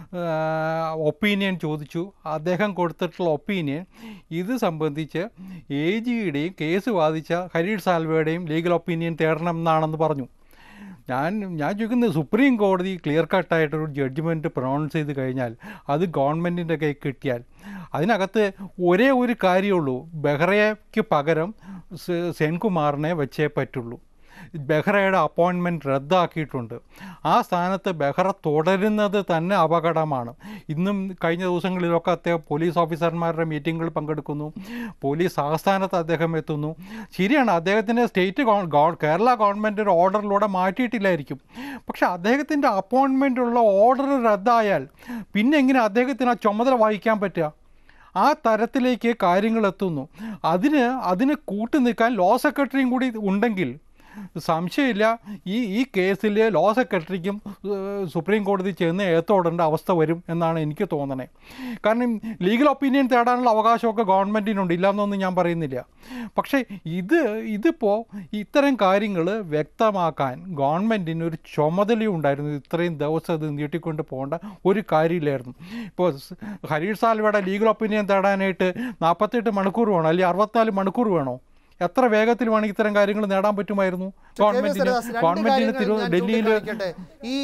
ഒപ്പീനിയൻ ചോദിച്ചു അദ്ദേഹം കൊടുത്തിട്ടുള്ള ഒപ്പീനിയൻ ഇത് സംബന്ധിച്ച് എ ജിയുടെയും കേസ് വാദിച്ച ഹരീഷ് സാൽവയുടെയും ലീഗൽ ഒപ്പീനിയൻ തേടണം എന്നാണെന്ന് പറഞ്ഞു ഞാൻ ഞാൻ ചോദിക്കുന്നത് സുപ്രീം കോടതി ക്ലിയർ കട്ടായിട്ടൊരു ജഡ്ജ്മെൻറ്റ് പ്രൊണൗൺസ് ചെയ്ത് കഴിഞ്ഞാൽ അത് ഗവൺമെൻറ്റിൻ്റെ കൈ കിട്ടിയാൽ അതിനകത്ത് ഒരേ ഒരു കാര്യമുള്ളൂ ബെഹ്റയ്ക്ക് പകരം സെ- സെൻകുമാറിനെ വെച്ചേ പറ്റുള്ളൂ ബെഹ്റയുടെ അപ്പോയിൻമെൻറ്റ് റദ്ദാക്കിയിട്ടുണ്ട് ആ സ്ഥാനത്ത് ബെഹ്റ തുടരുന്നത് തന്നെ അപകടമാണ് ഇന്നും കഴിഞ്ഞ ദിവസങ്ങളിലൊക്കെ അദ്ദേഹം പോലീസ് ഓഫീസർമാരുടെ മീറ്റിങ്ങുകൾ പങ്കെടുക്കുന്നു പോലീസ് ആസ്ഥാനത്ത് അദ്ദേഹം എത്തുന്നു ശരിയാണ് അദ്ദേഹത്തിൻ്റെ സ്റ്റേറ്റ് ഗവ- ഗവ- കേരള ഗവൺമെൻറ് ഒരു ഓർഡറിലൂടെ മാറ്റിയിട്ടില്ലായിരിക്കും പക്ഷേ അദ്ദേഹത്തിൻ്റെ അപ്പോയിൻമെൻ്റ് ഉള്ള ഓർഡർ റദ്ദായാൽ പിന്നെ എങ്ങനെ അദ്ദേഹത്തിന് ആ ചുമതല വഹിക്കാൻ പറ്റുക ആ തരത്തിലേക്ക് കാര്യങ്ങൾ എത്തുന്നു അതിന് അതിന് കൂട്ടു നിൽക്കാൻ ലോ സെക്രട്ടറിയും കൂടി ഉണ്ടെങ്കിൽ സംശയമില്ല ഈ ഈ കേസിൽ ലോ സെക്രട്ടറിക്കും ഏഹ്, സുപ്രീം കോടതി ചെന്ന് ഏത്തോടേണ്ട അവസ്ഥ വരും എന്നാണ് എനിക്ക് തോന്നണേ കാരണം ലീഗൽ ഒപ്പീനിയൻ തേടാനുള്ള അവകാശമൊക്കെ ഗവൺമെൻറ്റിനുണ്ട് ഇല്ലയെന്നൊന്നും ഞാൻ പറയുന്നില്ല പക്ഷേ ഇത് ഇതിപ്പോൾ ഇത്തരം കാര്യങ്ങൾ വ്യക്തമാക്കാൻ ഗവൺമെൻറ്റിന് ഒരു ചുമതലയും ഉണ്ടായിരുന്നു ഇത്രയും ദിവസം ഇത് നീട്ടിക്കൊണ്ട് പോകേണ്ട ഒരു കാര്യമില്ലായിരുന്നു ഇപ്പോൾ സ് ഹരീഷ് സാൽവയുടെ ലീഗൽ ഒപ്പീനിയൻ തേടാനായിട്ട് നാൽപ്പത്തെട്ട് മണിക്കൂർ വേണോ അല്ലെങ്കിൽ അറുപത്തിനാല് മണിക്കൂർ വേണോ എത്ര വേഗത്തിൽ വേണമെങ്കിൽ ഇത്തരം കാര്യങ്ങൾ നേടാൻ പറ്റുമായിരുന്നു കെ വി ഗവൺമെന്റിന് സരിദാസ്, രണ്ട് ഗവൺമെന്റിന് കാര്യങ്ങൾ തിരു ഞാൻ ഡൽഹിയിൽ ചൂണ്ടിക്കാണിക്കട്ടെ. ഈ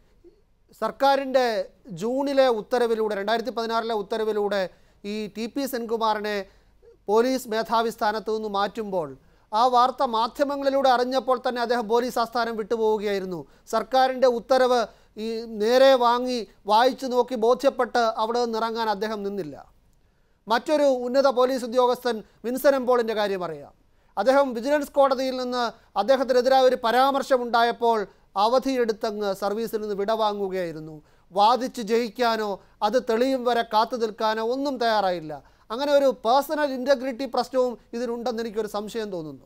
സർക്കാരിൻ്റെ ജൂണിലെ ഉത്തരവിലൂടെ രണ്ടായിരത്തി പതിനാറിലെ ഉത്തരവിലൂടെ ഈ ടി പി സെൻകുമാറിനെ പോലീസ് മേധാവി സ്ഥാനത്ത് നിന്ന് മാറ്റുമ്പോൾ ആ വാർത്ത മാധ്യമങ്ങളിലൂടെ അറിഞ്ഞപ്പോൾ തന്നെ അദ്ദേഹം പോലീസ് ആസ്ഥാനം വിട്ടുപോവുകയായിരുന്നു സർക്കാരിൻ്റെ ഉത്തരവ് ഈ നേരെ വാങ്ങി വായിച്ചു നോക്കി ബോധ്യപ്പെട്ട് അവിടെ നിന്ന് ഇറങ്ങാൻ അദ്ദേഹം നിന്നില്ല മറ്റൊരു ഉന്നത പോലീസ് ഉദ്യോഗസ്ഥൻ വിൻസൻ എംപോളിൻ്റെ കാര്യം അറിയാം അദ്ദേഹം വിജിലൻസ് കോടതിയിൽ നിന്ന് അദ്ദേഹത്തിനെതിരായ ഒരു പരാമർശമുണ്ടായപ്പോൾ അവധിയെടുത്തങ്ങ് സർവീസിൽ നിന്ന് വിടവാങ്ങുകയായിരുന്നു വാദിച്ച് ജയിക്കാനോ അത് തെളിയും വരെ കാത്തു നിൽക്കാനോ ഒന്നും തയ്യാറായില്ല അങ്ങനെ ഒരു പേഴ്സണൽ ഇൻറ്റഗ്രിറ്റി പ്രശ്നവും ഇതിനുണ്ടെന്ന് എനിക്കൊരു സംശയം തോന്നുന്നു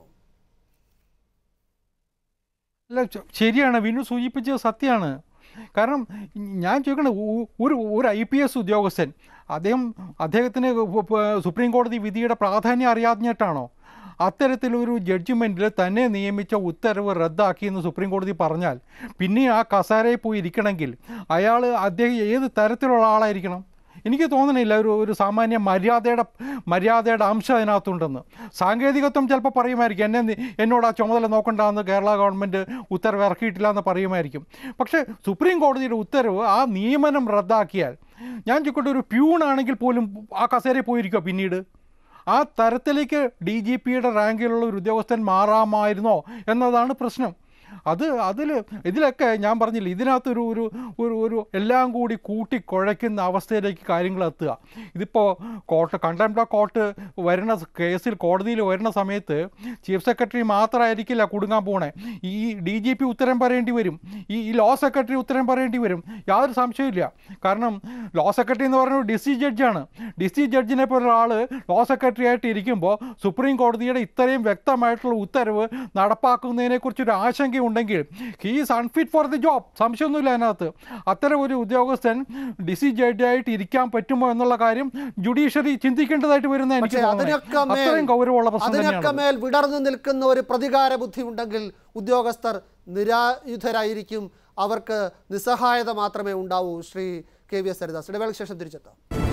അല്ല ച- ശരിയാണ് വിനു സൂചിപ്പിച്ചത് സത്യമാണ് കാരണം ഞാൻ ചോദിക്കണം ഉ- ഒരു ഒരു ഐ പി എസ് ഉദ്യോഗസ്ഥൻ അദ്ദേഹം അദ്ദേഹത്തിന് പ- പ- സുപ്രീം കോടതി വിധിയുടെ പ്രാധാന്യം അറിയാഞ്ഞിട്ടാണോ അത്തരത്തിലൊരു ജഡ്ജ്മെൻറ്റിൽ തന്നെ നിയമിച്ച ഉത്തരവ് റദ്ദാക്കിയെന്ന് സുപ്രീം കോടതി പറഞ്ഞാൽ പിന്നെ ആ കസാരയിൽ പോയി ഇരിക്കണമെങ്കിൽ അയാൾ അദ്ദേഹം ഏത് തരത്തിലുള്ള ആളായിരിക്കണം എനിക്ക് തോന്നണില്ല ഒരു ഒരു സാമാന്യ മര്യാദയുടെ മര്യാദയുടെ അംശം അതിനകത്തുണ്ടെന്ന് സാങ്കേതികത്വം ചിലപ്പോൾ പറയുമായിരിക്കും എന്നെ നി- എന്നോട് ആ ചുമതല നോക്കണ്ടെന്ന് കേരള ഗവൺമെൻറ് ഉത്തരവ് ഇറക്കിയിട്ടില്ല എന്ന് പറയുമായിരിക്കും പക്ഷേ സുപ്രീം കോടതിയുടെ ഉത്തരവ് ആ നിയമനം റദ്ദാക്കിയാൽ ഞാൻ ചോദിക്കട്ടെ ഒരു പ്യൂണാണെങ്കിൽ പോലും ആ കസേരയിൽ പോയിരിക്കുക പിന്നീട് ആ തരത്തിലേക്ക് ഡി ജി പിയുടെ റാങ്കിലുള്ള ഒരു ഉദ്യോഗസ്ഥൻ മാറാമായിരുന്നോ എന്നതാണ് പ്രശ്നം അത് അതിൽ ഇതിലൊക്കെ ഞാൻ പറഞ്ഞില്ല ഇതിനകത്തൊരു ഒരു ഒരു ഒരു എല്ലാം കൂടി കൂട്ടി കുഴയ്ക്കുന്ന അവസ്ഥയിലേക്ക് കാര്യങ്ങൾ എത്തുക ഇതിപ്പോൾ കോർട്ട് കണ്ടംപ്റ്റ് ഓഫ് കോർട്ട് വരുന്ന കേസിൽ കോടതിയിൽ വരുന്ന സമയത്ത് ചീഫ് സെക്രട്ടറി മാത്രമായിരിക്കില്ല കുടുങ്ങാൻ പോണേ ഈ ഡി ജി പി ഉത്തരം പറയേണ്ടി വരും ഈ ഈ ലോ സെക്രട്ടറി ഉത്തരം പറയേണ്ടി വരും യാതൊരു സംശയമില്ല കാരണം ലോ സെക്രട്ടറി എന്ന് പറഞ്ഞ ഒരു ഡിസി ജഡ്ജാണ് ഡിസി ജഡ്ജിനെ പോലെ ഒരാൾ ലോ സെക്രട്ടറി ആയിട്ട് ഇരിക്കുമ്പോൾ സുപ്രീം കോടതിയുടെ ഇത്രയും വ്യക്തമായിട്ടുള്ള ഉത്തരവ് നടപ്പാക്കുന്നതിനെക്കുറിച്ചൊരു ആശങ്കയുണ്ടെങ്കിൽ he's unfit for the job സംശയമൊന്നുമില്ല അതിനകത്ത് അത്തരം ഒരു ഉദ്യോഗസ്ഥൻ ഡിസി ജഡ്ജായിട്ട് ഇരിക്കാൻ പറ്റുമോ എന്നുള്ള കാര്യം ജുഡീഷ്യറി ചിന്തിക്കേണ്ടതായിട്ട് വരുന്ന എനിക്ക് പക്ഷേ തോന്നുന്നത് അതിനൊക്കെ മേൽ അത്രയും ഗൗരവമുള്ള പ്രശ്നം അതിനൊക്കെ തന്നെയാണ് മേൽ വിടർന്നു നിൽക്കുന്ന ഒരു പ്രതികാര ബുദ്ധി ഉണ്ടെങ്കിൽ ഉദ്യോഗസ്ഥർ നിരായുധരായിരിക്കും അവർക്ക് നിസ്സഹായത മാത്രമേ ഉണ്ടാവൂ Shri K V S Haridas ഇടവേളയ്ക്ക് ശേഷം തിരിച്ചെത്താം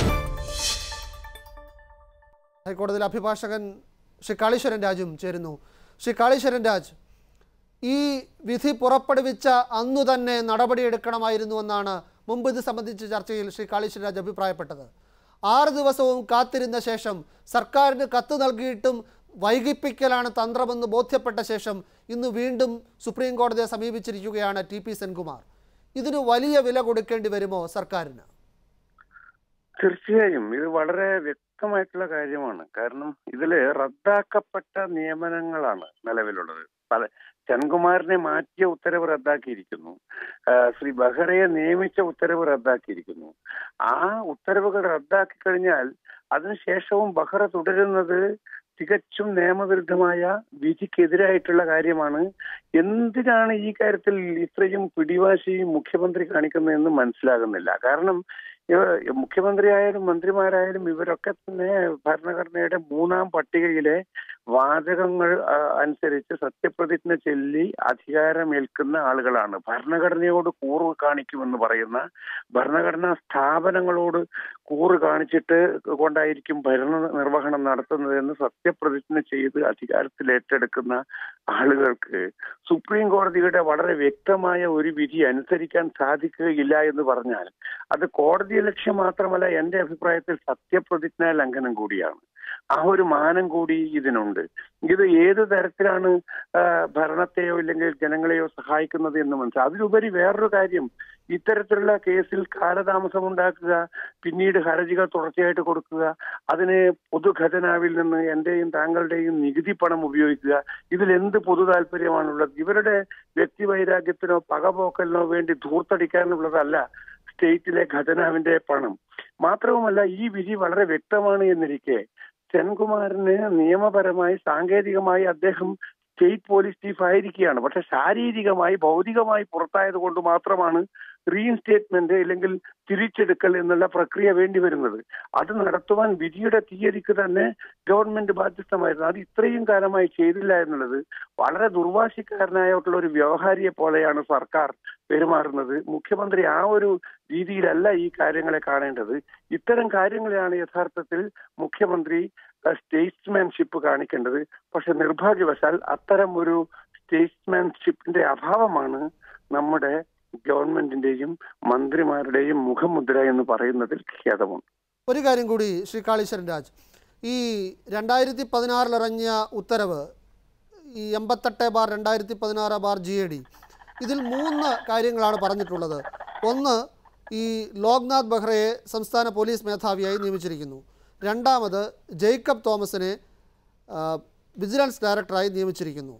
ഹൈക്കോടതിയിലെ അഭിഭാഷകൻ ശ്രീ കാളീശ്വരൻ രാജും ചേരുന്നു ശ്രീ കാളീശ്വരൻ രാജ് ഈ വിധി പുറപ്പെടുവിച്ച അന്നു തന്നെ നടപടിയെടുക്കണമായിരുന്നു എന്നാണ് മുമ്പ് ഇത് സംബന്ധിച്ച ചർച്ചയിൽ ശ്രീ കാളീശ്വരൻ രാജ് അഭിപ്രായപ്പെട്ടത് ആറ് ദിവസവും കാത്തിരുന്ന ശേഷം സർക്കാരിന് കത്ത് നൽകിയിട്ടും വൈകിപ്പിക്കലാണ് തന്ത്രമെന്ന് ബോധ്യപ്പെട്ട ശേഷം ഇന്ന് വീണ്ടും സുപ്രീം കോടതിയെ സമീപിച്ചിരിക്കുകയാണ് ടി പി സെൻകുമാർ ഇതിന് വലിയ വില കൊടുക്കേണ്ടി വരുമോ സർക്കാരിന് തീർച്ചയായും ഇത് വളരെ വ്യക്തമായിട്ടുള്ള കാര്യമാണ് കാരണം ഇതില് റദ്ദാക്കപ്പെട്ട നിയമനങ്ങളാണ് നിലവിലുള്ളത് പല സെൻകുമാറിനെ മാറ്റിയ ഉത്തരവ് റദ്ദാക്കിയിരിക്കുന്നു ആ, ശ്രീ ബഹ്റയെ നിയമിച്ച ഉത്തരവ് റദ്ദാക്കിയിരിക്കുന്നു ആ ഉത്തരവുകൾ റദ്ദാക്കി കഴിഞ്ഞാൽ അതിനുശേഷവും ബഹ്റ തുടരുന്നത് തികച്ചും നിയമവിരുദ്ധമായ വിധിക്കെതിരായിട്ടുള്ള കാര്യമാണ് എന്തിനാണ് ഈ കാര്യത്തിൽ ഇത്രയും പിടിവാശി മുഖ്യമന്ത്രി കാണിക്കുന്നതെന്ന് മനസ്സിലാകുന്നില്ല കാരണം ഇവ- മുഖ്യമന്ത്രിയായാലും മന്ത്രിമാരായാലും ഇവരൊക്കെ തന്നെ ഭരണഘടനയുടെ മൂന്നാം പട്ടികയിലെ വാചകങ്ങൾ ആ, അനുസരിച്ച് സത്യപ്രതിജ്ഞ ചൊല്ലി അധികാരമേൽക്കുന്ന ആളുകളാണ് ഭരണഘടനയോട് കൂറ് കാണിക്കുമെന്ന് പറയുന്ന ഭരണഘടനാ സ്ഥാപനങ്ങളോട് കൂറ് കാണിച്ചിട്ട് കൊണ്ടായിരിക്കും ഭരണ നിർവഹണം നടത്തുന്നതെന്ന് സത്യപ്രതിജ്ഞ ചെയ്ത് അധികാരത്തിൽ ഏറ്റെടുക്കുന്ന ആളുകൾക്ക് സുപ്രീം കോടതിയുടെ വളരെ വ്യക്തമായ ഒരു വിധി അനുസരിക്കാൻ സാധിക്കുകയില്ല എന്ന് പറഞ്ഞാൽ അത് കോടതി ലക്ഷ്യം മാത്രമല്ല എന്റെ അഭിപ്രായത്തിൽ സത്യപ്രതിജ്ഞാ ലംഘനം കൂടിയാണ് ആ ഒരു മാനം കൂടി ഇതിനുണ്ട് ഇത് ഏത് തരത്തിലാണ് ആ, ഭരണത്തെയോ ഇല്ലെങ്കിൽ ജനങ്ങളെയോ സഹായിക്കുന്നത് എന്ന് മനസ്സിലാവും അതിലുപരി വേറൊരു കാര്യം ഇത്തരത്തിലുള്ള കേസിൽ കാലതാമസം ഉണ്ടാക്കുക പിന്നീട് ഹർജികൾ തുടർച്ചയായിട്ട് കൊടുക്കുക അതിന് പൊതുഖജനാവിൽ നിന്ന് എന്റെയും താങ്കളുടെയും നികുതി പണം ഉപയോഗിക്കുക ഇതിൽ എന്ത് പൊതു താല്പര്യമാണുള്ളത് ഇവരുടെ വ്യക്തിവൈരാഗ്യത്തിനോ പകപോക്കലിനോ വേണ്ടി ധൂർത്തടിക്കാനുള്ളതല്ല സ്റ്റേറ്റിലെ ഖജനാവിന്റെ പണം മാത്രവുമല്ല ഈ വിധി വളരെ വ്യക്തമാണ് എന്നിരിക്കെ സെൻകുമാറിന് നിയമപരമായി സാങ്കേതികമായി അദ്ദേഹം സ്റ്റേറ്റ് പോലീസ് ചീഫ് ആയിരിക്കുകയാണ് പക്ഷെ ശാരീരികമായി ഭൗതികമായി പുറത്തായത് കൊണ്ട് മാത്രമാണ് റീഇൻസ്റ്റേറ്റ്മെന്റ് അല്ലെങ്കിൽ തിരിച്ചെടുക്കൽ എന്നുള്ള പ്രക്രിയ വേണ്ടി വരുന്നത് അത് നടത്തുവാൻ വിധിയുടെ തീയതിക്ക് തന്നെ ഗവൺമെന്റ് ബാധ്യസ്ഥമായിരുന്നു അത് ഇത്രയും കാലമായി ചെയ്തില്ല എന്നുള്ളത് വളരെ ദുർവാശിക്കാരനായിട്ടുള്ള ഒരു വ്യവഹാരിയെ പോലെയാണ് സർക്കാർ പെരുമാറുന്നത് മുഖ്യമന്ത്രി ആ ഒരു രീതിയിലല്ല ഈ കാര്യങ്ങളെ കാണേണ്ടത് ഇത്തരം കാര്യങ്ങളെയാണ് യഥാർത്ഥത്തിൽ മുഖ്യമന്ത്രി സ്റ്റേറ്റ്സ്മാൻഷിപ്പ് കാണിക്കേണ്ടത് പക്ഷെ നിർഭാഗ്യവശാൽ അത്തരം ഒരു സ്റ്റേറ്റ്സ്മാൻഷിപ്പിന്റെ അഭാവമാണ് നമ്മുടെ ഗവൺമെന്റിന്റെയും മന്ത്രിമാരുടെയും മുഖമുദ്ര എന്ന് പറയുന്നതിൽ ഖേദമുണ്ട് ഒരു കാര്യം കൂടി ശ്രീ കാളീശ്വരൻ രാജ് ഈ രണ്ടായിരത്തി പതിനാറിൽ ഇറങ്ങിയ ഉത്തരവ് ഈ എൺപത്തെട്ട് ബാർ രണ്ടായിരത്തി പതിനാറ് ബാർ ജി എ ഡി ഇതിൽ മൂന്ന് കാര്യങ്ങളാണ് പറഞ്ഞിട്ടുള്ളത് ഒന്ന് ഈ ലോക്നാഥ് ബെഹ്റയെ സംസ്ഥാന പോലീസ് മേധാവിയായി നിയമിച്ചിരിക്കുന്നു രണ്ടാമത് ജേക്കബ് തോമസിനെ ആ, വിജിലൻസ് ഡയറക്ടറായി നിയമിച്ചിരിക്കുന്നു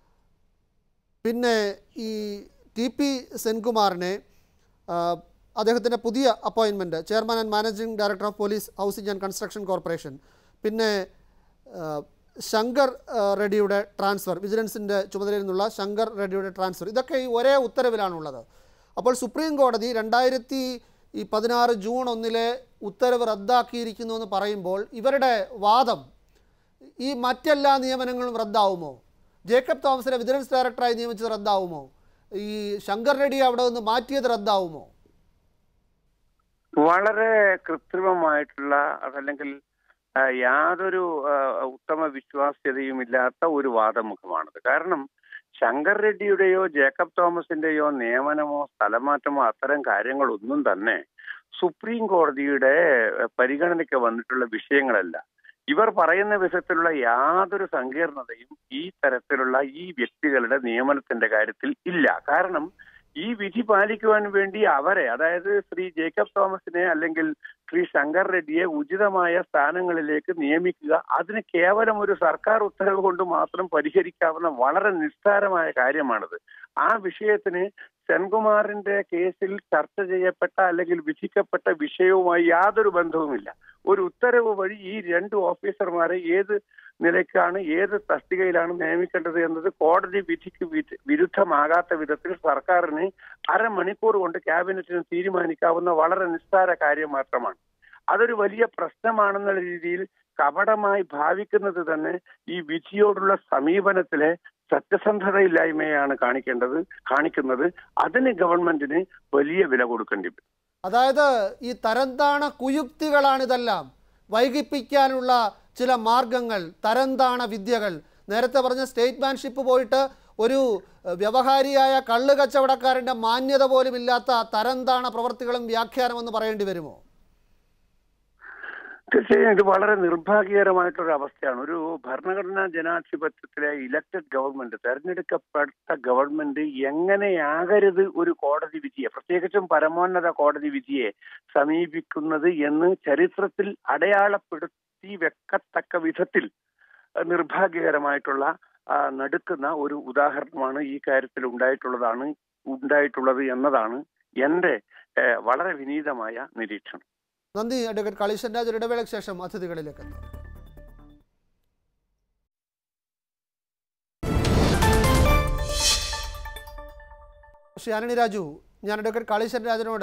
പിന്നെ ഈ ടി പി സെൻകുമാറിനെ ആ, അദ്ദേഹത്തിൻ്റെ പുതിയ appointment chairman and managing director of police housing and construction corporation പിന്നെ ആ, ശങ്കർ ആ, റെഡ്ഡിയുടെ ട്രാൻസ്ഫർ വിജിലൻസിൻ്റെ ചുമതലയിൽ നിന്നുള്ള ശങ്കർ റെഡ്ഡിയുടെ ട്രാൻസ്ഫർ ഇതൊക്കെ ഈ ഒരേ ഉത്തരവിലാണുള്ളത് അപ്പോൾ സുപ്രീം കോടതി രണ്ടായിരത്തി ഈ പതിനാറ് ജൂൺ ഒന്നിലെ ഉത്തരവ് റദ്ദാക്കിയിരിക്കുന്നു എന്ന് പറയുമ്പോൾ ഇവരുടെ വാദം ഈ മറ്റെല്ലാ നിയമനങ്ങളും റദ്ദാവുമോ ജേക്കബ് തോമസിനെ വിജിലൻസ് ഡയറക്ടറായി നിയമിച്ചത് റദ്ദാവുമോ ഈ ശങ്കർ റെഡ്ഡി അവിടെ നിന്ന് മാറ്റിയത് റദ്ദാവുമോ വളരെ കൃത്രിമമായിട്ടുള്ള അതല്ലെങ്കിൽ ആ, യാതൊരു ആ, ഉത്തമ വിശ്വാസ്യതയും ഇല്ലാത്ത ഒരു വാദമുഖമാണത് കാരണം ശങ്കർ റെഡ്ഡിയുടെയോ ജേക്കബ് തോമസിന്റെയോ നിയമനമോ സ്ഥലമാറ്റമോ അത്തരം കാര്യങ്ങളൊന്നും തന്നെ സുപ്രീം കോടതിയുടെ ആ, പരിഗണനയ്ക്ക് വന്നിട്ടുള്ള വിഷയങ്ങളല്ല ഇവർ പറയുന്ന വിധത്തിലുള്ള യാതൊരു സങ്കീർണതയും ഈ തരത്തിലുള്ള ഈ വ്യക്തികളുടെ നിയമനത്തിന്റെ കാര്യത്തിൽ ഇല്ല കാരണം ഈ വിധി പാലിക്കുവാൻ വേണ്ടി അവരെ അതായത് ശ്രീ ജേക്കബ് തോമസിനെ അല്ലെങ്കിൽ ശ്രീ ശങ്കർ റെഡ്ഡിയെ ഉചിതമായ സ്ഥാനങ്ങളിലേക്ക് നിയമിക്കുക അതിന് കേവലം ഒരു സർക്കാർ ഉത്തരവ് കൊണ്ട് മാത്രം പരിഹരിക്കാവുന്ന വളരെ നിസ്സാരമായ കാര്യമാണിത് ആ വിഷയത്തിന് സെൻകുമാറിന്റെ കേസിൽ ചർച്ച ചെയ്യപ്പെട്ട അല്ലെങ്കിൽ വിധിക്കപ്പെട്ട വിഷയവുമായി യാതൊരു ബന്ധവുമില്ല ഒരു ഉത്തരവ് വഴി ഈ രണ്ട് ഓഫീസർമാരെ ഏത് നിലയ്ക്കാണ് ഏത് തസ്തികയിലാണ് നിയമിക്കേണ്ടത് എന്നത് കോടതി വിധിക്ക് വിരു- വിരുദ്ധമാകാത്ത വിധത്തിൽ സർക്കാരിന് അരമണിക്കൂർ കൊണ്ട് ക്യാബിനറ്റിന് തീരുമാനിക്കാവുന്ന വളരെ നിസ്സാര കാര്യം മാത്രമാണ് അതൊരു വലിയ പ്രശ്നമാണെന്നുള്ള രീതിയിൽ കപടമായി ഭാവിക്കുന്നത് തന്നെ ഈ വിധിയോടുള്ള സമീപനത്തിലെ സത്യസന്ധതയില്ലായ്മയാണ് കാണിക്കേണ്ടത് കാണിക്കുന്നത് അതിന് ഗവൺമെന്റിന് വലിയ വില കൊടുക്കേണ്ടി വരും അതായത് ഈ തരംതാണ കുയുക്തികളാണിതെല്ലാം വൈകിപ്പിക്കാനുള്ള ചില മാർഗങ്ങൾ തരംതാണ വിദ്യകൾ നേരത്തെ പറഞ്ഞ സ്റ്റേറ്റ്മാൻഷിപ്പ് പോയിട്ട് ഒരു ഏഹ്, വ്യവഹാരിയായ കള്ള് കച്ചവടക്കാരൻ്റെ മാന്യത പോലും ഇല്ലാത്ത തരംതാണ പ്രവർത്തികളും വ്യാഖ്യാനമെന്ന് പറയേണ്ടി വരുമോ തീർച്ചയായും ഇത് വളരെ നിർഭാഗ്യകരമായിട്ടൊരു അവസ്ഥയാണ് ഒരു ഭരണഘടനാ ജനാധിപത്യത്തിലെ ഇലക്ടഡ് ഗവൺമെന്റ് തെരഞ്ഞെടുക്കപ്പെട്ട ഗവൺമെന്റ് എങ്ങനെയാകരുത് ഒരു കോടതി വിധിയെ പ്രത്യേകിച്ചും പരമോന്നത കോടതി വിധിയെ സമീപിക്കുന്നത് എന്ന് ചരിത്രത്തിൽ അടയാളപ്പെടുത്തി വെക്കത്തക്ക വിധത്തിൽ അഹ് നിർഭാഗ്യകരമായിട്ടുള്ള ആ, നടുക്കുന്ന ഒരു ഉദാഹരണമാണ് ഈ കാര്യത്തിൽ ഉണ്ടായിട്ടുള്ളതാണ് ഉണ്ടായിട്ടുള്ളത് എന്നതാണ് എന്റെ ഏഹ്, വളരെ വിനീതമായ നിരീക്ഷണം നന്ദി അഡ്വക്കേറ്റ് കളീശൻ രാജ് ഒരു ഇടവേളയ്ക്ക് ശേഷം അതിഥികളിലേക്ക് എത്താം ശ്രീ ആനണി രാജു ഞാൻ അഡ്വക്കേറ്റ് കാളീശ്വരൻ രാജനോട്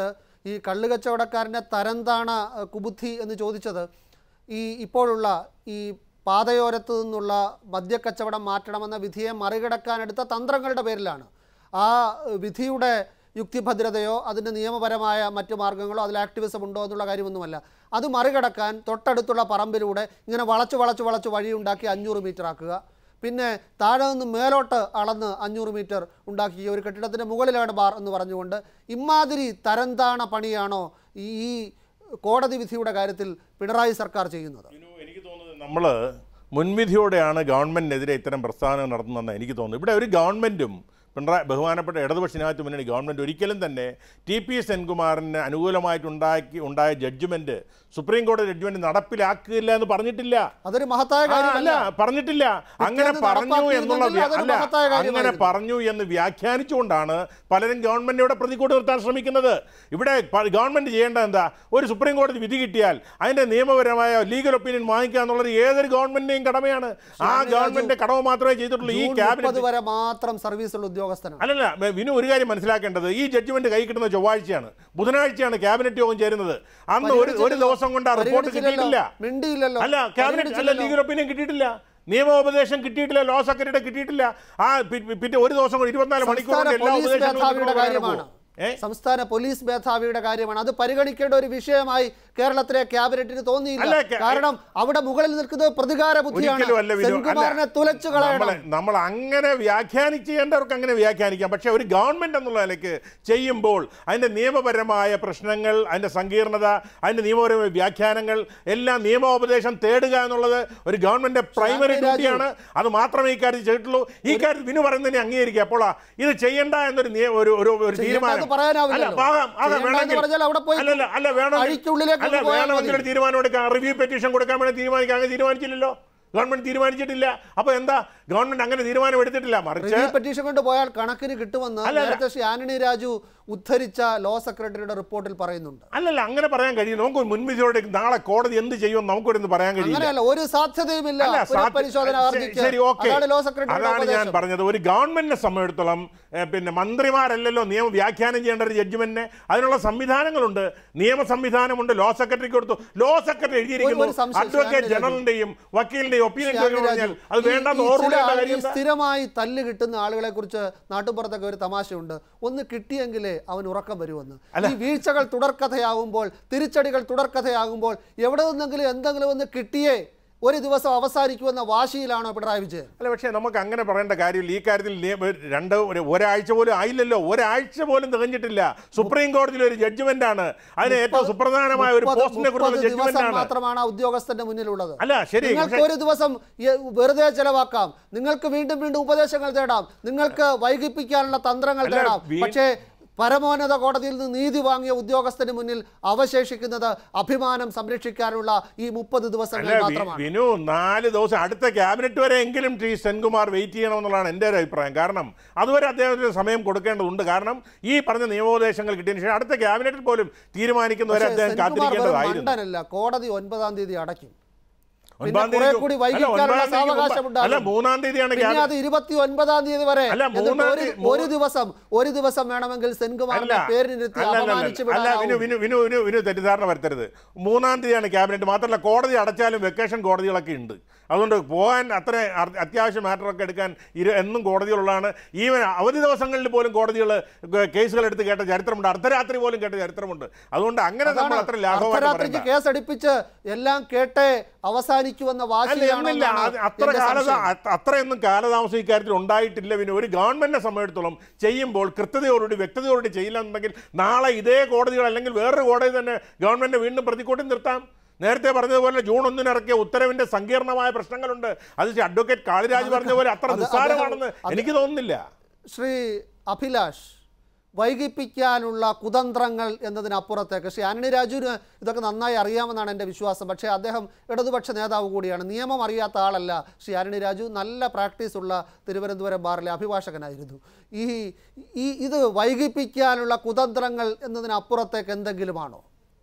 ഈ കള്ളുകച്ചവടക്കാരൻ്റെ തരംതാണ ഏഹ്, കുബുദ്ധി എന്ന് ചോദിച്ചത് ഈ ഇപ്പോഴുള്ള ഈ പാതയോരത്തു നിന്നുള്ള മദ്യക്കച്ചവടം മാറ്റണമെന്ന വിധിയെ മറികടക്കാനെടുത്ത തന്ത്രങ്ങളുടെ പേരിലാണ് ആ ഏഹ്, വിധിയുടെ യുക്തിഭദ്രതയോ അതിൻ്റെ നിയമപരമായ മറ്റു മാർഗങ്ങളോ അതിൽ ആക്ടിവിസം ഉണ്ടോ എന്നുള്ള കാര്യമൊന്നുമല്ല അത് മറികടക്കാൻ തൊട്ടടുത്തുള്ള പറമ്പിലൂടെ ഇങ്ങനെ വളച്ച് വളച്ച് വളച്ച് വഴിയുണ്ടാക്കി അഞ്ഞൂറ് മീറ്റർ ആക്കുക പിന്നെ താഴെ നിന്ന് മേലോട്ട് അളന്ന് അഞ്ഞൂറ് മീറ്റർ ഉണ്ടാക്കി ഒരു കെട്ടിടത്തിൻ്റെ മുകളിലാണ് ബാർ എന്ന് പറഞ്ഞുകൊണ്ട് ഇമാതിരി തരംതാണ പണിയാണോ ഈ ഈ കോടതി വിധിയുടെ കാര്യത്തിൽ പിണറായി സർക്കാർ ചെയ്യുന്നത് വിനു, എനിക്ക് തോന്നുന്നത് നമ്മൾ മുൻവിധിയോടെയാണ് ഗവൺമെൻറ്റിനെതിരെ ഇത്തരം പ്രസ്താവന നടത്തുന്നതെന്ന് എനിക്ക് തോന്നുന്നു ഇവിടെ ഒരു ഗവൺമെൻറ്റും പിണറായി ബഹുമാനപ്പെട്ട ഇടതുപക്ഷ ജനാധിപത്യ മുന്നണി ഗവൺമെൻറ് ഒരിക്കലും തന്നെ ടി പി സെൻകുമാറിന് അനുകൂലമായിട്ടുണ്ടാക്കി ഉണ്ടായ ജഡ്ജ്മെൻറ്റ് സുപ്രീം കോടതി ജഡ്ജ്മെൻറ്റ് നടപ്പിലാക്കില്ല എന്ന് പറഞ്ഞിട്ടില്ല അതൊരു മഹത്തായ ആ, അല്ല കാര്യമല്ല പറഞ്ഞിട്ടില്ല അങ്ങനെ പിറ്റേന്ന് പറഞ്ഞു എന്നുള്ള നടപ്പാക്കിയിരുന്നെങ്കിൽ വ്യ- അതൊരു അല്ല മഹത്തായ അങ്ങനെ കാര്യമായിരുന്നു. പറഞ്ഞു എന്ന് വ്യാഖ്യാനിച്ചുകൊണ്ടാണ് പലരും ഗവൺമെന്റിനെ പ്രതികൂട്ട് നിർത്താൻ ശ്രമിക്കുന്നത് ഇവിടെ പ- ഗവൺമെന്റ് ചെയ്യേണ്ടത് എന്താ ഒരു സുപ്രീം കോടതി വിധി കിട്ടിയാൽ അതിന്റെ നിയമപരമായ ലീഗൽ ഒപ്പീനിയൻ വാങ്ങിക്കുക എന്നുള്ളത് ഏതൊരു ഗവൺമെന്റിന്റെയും കടമയാണ് ആ ഗവൺമെന്റിന്റെ കടമ മാത്രമേ ചെയ്തിട്ടുള്ളൂ ഈ ജൂൺ മുപ്പത് ക്യാബിനറ്റ് വരെ മാത്രം സർവീസുള്ള ഉദ്യോഗസ്ഥനാണ് അല്ലല്ല മെ- വിനു ഒരു കാര്യം മനസ്സിലാക്കേണ്ടത് ഈ ജഡ്ജ്മെന്റ് കൈ കിട്ടുന്ന ചൊവ്വാഴ്ചയാണ് ബുധനാഴ്ചയാണ് ക്യാബിനറ്റ് യോഗം ചേരുന്നത് അന്ന് ഒരു ഒരു ദിവസം കൊണ്ട് ആ റിപ്പോർട്ട് പരിഗണിച്ചില്ലല്ലോ. കിട്ടിയിട്ടില്ല മിണ്ടിയില്ലല്ലോ അല്ല ക്യാബിനറ്റ് അല്ല പരിഗണിച്ചില്ലല്ലോ. ലീഗൽ ഒപ്പീനിയൻ കിട്ടിയിട്ടില്ല നിയമോപദേശം കിട്ടിയിട്ടില്ല ലോ സെക്രട്ടറിയുടെ കിട്ടിയിട്ടില്ല ആ പി- പി- പിറ്റേ ഒരു ദിവസം കൊണ്ട് ഇരുപത്തിനാല് മണിക്കൂർ സംസ്ഥാന കൊണ്ട് എല്ലാ പോലീസ് ഉപദേശങ്ങളും മേധാവിയുടെ കിട്ടുമെന്ന് കാര്യമാണ് പറയാൻ ഏ? സംസ്ഥാന പോലീസ് മേധാവിയുടെ കാര്യമാണ് അത് പരിഗണിക്കേണ്ട ഒരു വിഷയമായി കേരളത്തിലെ ക്യാബിനറ്റിന് തോന്നിയില്ല അല്ല, ക്യാ- കാരണം അവിടെ മുകളിൽ നിൽക്കുന്നത് പ്രതികാര ബുദ്ധിയാണ് ഒരിക്കലും അല്ല വിനു. സെൻകുമാറിനെ അല്ല, തുലച്ചു കളയണം നമ്മളെ- നമ്മൾ അങ്ങനെ വ്യാഖ്യാനിക്കേണ്ടവർക്ക് അങ്ങനെ വ്യാഖ്യാനിക്കാം പക്ഷേ ഒരു ഗവൺമെന്റ് എന്നുള്ള നിലയ്ക്ക് ചെയ്യുമ്പോൾ അതിന്റെ നിയമപരമായ പ്രശ്നങ്ങൾ അതിന്റെ സങ്കീർണത അതിന്റെ നിയമപരമായ വ്യാഖ്യാനങ്ങൾ എല്ലാം നിയമോപദേശം തേടുക എന്നുള്ളത് ഒരു ഗവൺമെന്റ് പ്രൈമറി രാജു. ഡ്യൂട്ടിയാണ് അത് മാത്രമേ ഈ കാര്യത്തിൽ ചെയ്തിട്ടുള്ളൂ ഈ കാര്യത്തിൽ വിനു പറയുന്നതിനെ അംഗീകരിക്കുക അപ്പോൾ ഇത് ചെയ്യണ്ട എന്നൊരു നിയ- ഒരു ഒരു ഒരു ചെയ്യണ്ട തീരുമാനം എന്ന് പറയാനാവില്ലല്ലോ. അല്ല, ആകാം, ആകാം, ചെയ്യണ്ട എന്ന് വേണമെങ്കിൽ. പറഞ്ഞാൽ അവിടെ പോയി അല്ലല്ല, അല്ല വേണം അഴിക്കുള്ളിലേക്ക് അല്ല പോയാൽ വേണമെങ്കിൽ മതി. ഒരു തീരുമാനം എടുക്കാം റിവ്യൂ പെറ്റീഷൻ കൊടുക്കാൻ വേണ്ടി തീരുമാനിക്കാൻ അങ്ങനെ തീരുമാനിച്ചില്ലല്ലോ ഗവൺമെന്റ് തീരുമാനിച്ചിട്ടില്ല അപ്പൊ എന്താ ഗവൺമെന്റ് അങ്ങനെ തീരുമാനം എടുത്തിട്ടില്ല മറിച്ച് റിവ്യൂ പെറ്റീഷൻ കൊണ്ട് പോയാൽ കണക്കിന് കിട്ടുമെന്ന് അല്ല, അല്ല. നേരത്തെ ശ്രീ ആന്റണി രാജു ഉദ്ധരിച്ച ലോ സെക്രട്ടറിയുടെ റിപ്പോർട്ടിൽ പറയുന്നുണ്ട് അല്ലല്ല അങ്ങനെ പറയാൻ കഴിയും നമുക്ക് മുൻവിധിയോടെ നാളെ കോടതി എന്ത് ചെയ്യുമെന്ന് നമുക്കിവിടെ നിന്ന് പറയാൻ കഴിയില്ല അങ്ങനെയല്ല ഒരു സാധ്യതയുമില്ല അല്ല, സാധ്യ- പുനഃപരിശോധന ശരി, ഹർജിക്ക് ശരി ഓക്കെ അതാണ് ലോ സെക്രട്ടറിയുടെ അതാണ് ഞാൻ ഉപദേശം. പറഞ്ഞത് ഒരു ഗവൺമെന്റിനെ സംബന്ധിച്ചിടത്തോളം ഏ, പിന്നെ മന്ത്രിമാരല്ലല്ലോ നിയമം വ്യാഖ്യാനം ചെയ്യേണ്ട ഒരു ജഡ്ജ്മെന്റിനെ അതിനുള്ള സംവിധാനങ്ങളുണ്ട് നിയമ സംവിധാനമുണ്ട് ലോ സെക്രട്ടറിക്ക് കൊടുത്തു ലോ സെക്രട്ടറി എഴുതിയിരിക്കുന്നു ഒരു സംശയം അഡ്വക്കേറ്റ് ശ്രീ ജനറലിന്റെയും വക്കീലിന്റെയും ഒപ്പീനിയൻ ശ്രീ ആന്റണി പറഞ്ഞാൽ രാജു, അത് ഈ- വേണ്ടെന്ന് ഈ ഓർമ്മ ചില ആൾ- ഈ കാര്യം എന്താ? സ്ഥിരമായി തല്ല് കിട്ടുന്ന ആളുകളെ കുറിച്ച് നാട്ടുപുറത്തൊക്കെ ഒരു തമാശയുണ്ട് ഒന്ന് കിട്ടിയെങ്കിലേ അവൻ ഉറക്കം വരുമെന്ന് ഈ വീഴ്ചകൾ തുടർക്കഥയാകുമ്പോൾ തിരിച്ചടികൾ തുടർക്കഥയാകുമ്പോൾ എവിടെ നിന്നെങ്കിലും എന്തെങ്കിലും ഒന്ന് കിട്ടിയേ ഒരു ദിവസം അവസാനിക്കുമെന്ന വാശിയിലാണോ പിണറായി വിജയൻ അല്ല പക്ഷേ നമുക്ക് അങ്ങനെ പറയേണ്ട കാര്യമില്ല ഈ കാര്യത്തിൽ നിയമ- രണ്ട് ഒരു- ഒരാഴ്ച പോലും ആയില്ലല്ലോ ഒരാഴ്ച പോലും തികഞ്ഞിട്ടില്ല സുപ്രീം കോടതിയിൽ ഒരു ജഡ്ജ്മെന്റ് ആണ് അതിന് ഏറ്റവും സുപ്രധാനമായ ഒരു മുപ്പത് പോസ്റ്റിനെ കുറിച്ചുള്ള മുപ്പത് ജഡ്ജ്മെന്റ് ദിവസം ആണ് മാത്രമാണ് ആ ഉദ്യോഗസ്ഥന്റെ മുന്നിലുള്ളത് അല്ല ശരി നിങ്ങൾക്ക് പക്ഷേ- ഒരു ദിവസം ഈ വെറുതെ ചെലവാക്കാം നിങ്ങൾക്ക് വീണ്ടും വീണ്ടും ഉപദേശങ്ങൾ തേടാം നിങ്ങൾക്ക് വൈകിപ്പിക്കാനുള്ള തന്ത്രങ്ങൾ അല്ല, തേടാം വീ- പക്ഷേ പരമോന്നത കോടതിയിൽ നിന്ന് നീതി വാങ്ങിയ ഉദ്യോഗസ്ഥന് മുന്നിൽ അവശേഷിക്കുന്നത് അഭിമാനം സംരക്ഷിക്കാനുള്ള ഈ മുപ്പത് ദിവസങ്ങൾ അല്ല വി- മാത്രമാണ് വിനു നാല് ദിവസം അടുത്ത ക്യാബിനറ്റ് വരെ എങ്കിലും ടി സെൻകുമാർ വെയിറ്റ് ചെയ്യണമെന്നുള്ളതാണ് എൻ്റെ ഒരു അഭിപ്രായം കാരണം അതുവരെ അദ്ദേഹത്തിന് സമയം കൊടുക്കേണ്ടതുണ്ട് കാരണം ഈ പറഞ്ഞ നിയമോപദേശങ്ങൾ കിട്ടിയതിന് ശേഷം അടുത്ത ക്യാബിനറ്റിൽ പോലും തീരുമാനിക്കുന്നവരെ പക്ഷേ അദ്ദേഹം സെൻകുമാർ വെറും കാത്തിരിക്കേണ്ടതായിരുന്നു മണ്ടനല്ല കോടതി ഒൻപതാം തീയതി അടയ്ക്കും പിന്നെ ഒൻപതാം കുറെ തീയതി കൂടി അല്ല, വൈകിക്കാനുള്ള ഒൻപതാം തീയതിക്ക് മുമ്പ്- സാവകാശമുണ്ടാകും. അല്ല മൂന്നാം തീയതിയാണ് പിന്നെ ക്യാബിനറ്റ് അത് ഇരുപത്തി ഒൻപതാം തീയതി വരെ അല്ല, എന്നിട്ട് മൂന്നാം ഒരു- തീയതി- മൂ- ഒരു ദിവസം ഒരു ദിവസം വേണമെങ്കിൽ അല്ല സെൻകുമാറിന്റെ പേരിനിരുത്തി അല്ല, അല്ല, അപമാനിച്ചു അല്ല വിനു വിടാനാവും വിനു വിനു വിനു വിനു തെറ്റിദ്ധാരണ വരുത്തരുത് മൂന്നാം തീയതിയാണ് ക്യാബിനറ്റ് മാത്രമല്ല കോടതി അടച്ചാലും വെക്കേഷൻ കോടതികളൊക്കെ ഉണ്ട് അതുകൊണ്ട് പോകാൻ അത്ര അർ- അത്യാവശ്യ മാറ്ററൊക്കെ എടുക്കാൻ ഇരു എന്നും കോടതികളുള്ളതാണ് ഈവൻ അവധി ദിവസങ്ങളിൽ പോലും കോടതികൾ കേസുകൾ എടുത്ത് കേട്ട ചരിത്രമുണ്ട് അർദ്ധരാത്രി പോലും കേട്ട ചരിത്രമുണ്ട് അതുകൊണ്ട് അങ്ങനെ നമ്മൾ അതാണ് അത്ര ലാഭമായിട്ട് അർദ്ധരാത്രിക്ക് പറയണ്ട. കേസടിപ്പിച്ച് എല്ലാം കേട്ടേ അവസാനിക്കുമെന്ന അല്ല വാശിയാണോ എന്നില്ല എന്നാണ് അത് അത്ര എന്റെ കാലത സംശയം. അ- അത്രയൊന്നും കാലതാമസം ഇക്കാര്യത്തിൽ ഉണ്ടായിട്ടില്ല പിന്നെ ഒരു ഗവൺമെന്റിനെ സംബന്ധിച്ചിടത്തോളം ചെയ്യുമ്പോൾ കൃത്യതയോടുകൂടി വ്യക്തതയോടുകൂടി ചെയ്യില്ല എന്നുണ്ടെങ്കിൽ നാളെ ഇതേ കോടതികൾ അല്ലെങ്കിൽ വേറൊരു കോടതി തന്നെ ഗവൺമെന്റ് വീണ്ടും പ്രതിക്കൂട്ടി നിർത്താം നേരത്തെ പറഞ്ഞതുപോലെ ജൂൺ ഒന്നിന് ഇറക്കിയ ഉത്തരവിന്റെ സങ്കീർണമായ പ്രശ്നങ്ങളുണ്ട് അത് അഡ്വക്കേറ്റ് കാളിരാജ് പറഞ്ഞ പോലെ അത്ര അത് നിസ്സാരമാണെന്ന് അത് എനിക്ക് തോന്നുന്നില്ല ശ്രീ അഭിലാഷ് വൈകിപ്പിക്കാനുള്ള കുതന്ത്രങ്ങൾ എന്നതിനപ്പുറത്തേക്ക് ശ്രീ ആന്റണി രാജുവിന് ഇതൊക്കെ നന്നായി അറിയാമെന്നാണ് എൻ്റെ വിശ്വാസം പക്ഷേ അദ്ദേഹം ഇടതുപക്ഷ നേതാവ് കൂടിയാണ് നിയമം അറിയാത്ത ആളല്ല ശ്രീ ആന്റണി രാജു നല്ല പ്രാക്ടീസ് ഉള്ള തിരുവനന്തപുരം ബാറിലെ അഭിഭാഷകനായിരുന്നു ഈ ഈ ഇത് വൈകിപ്പിക്കാനുള്ള കുതന്ത്രങ്ങൾ എന്നതിനപ്പുറത്തേക്ക് എന്തെങ്കിലുമാണോ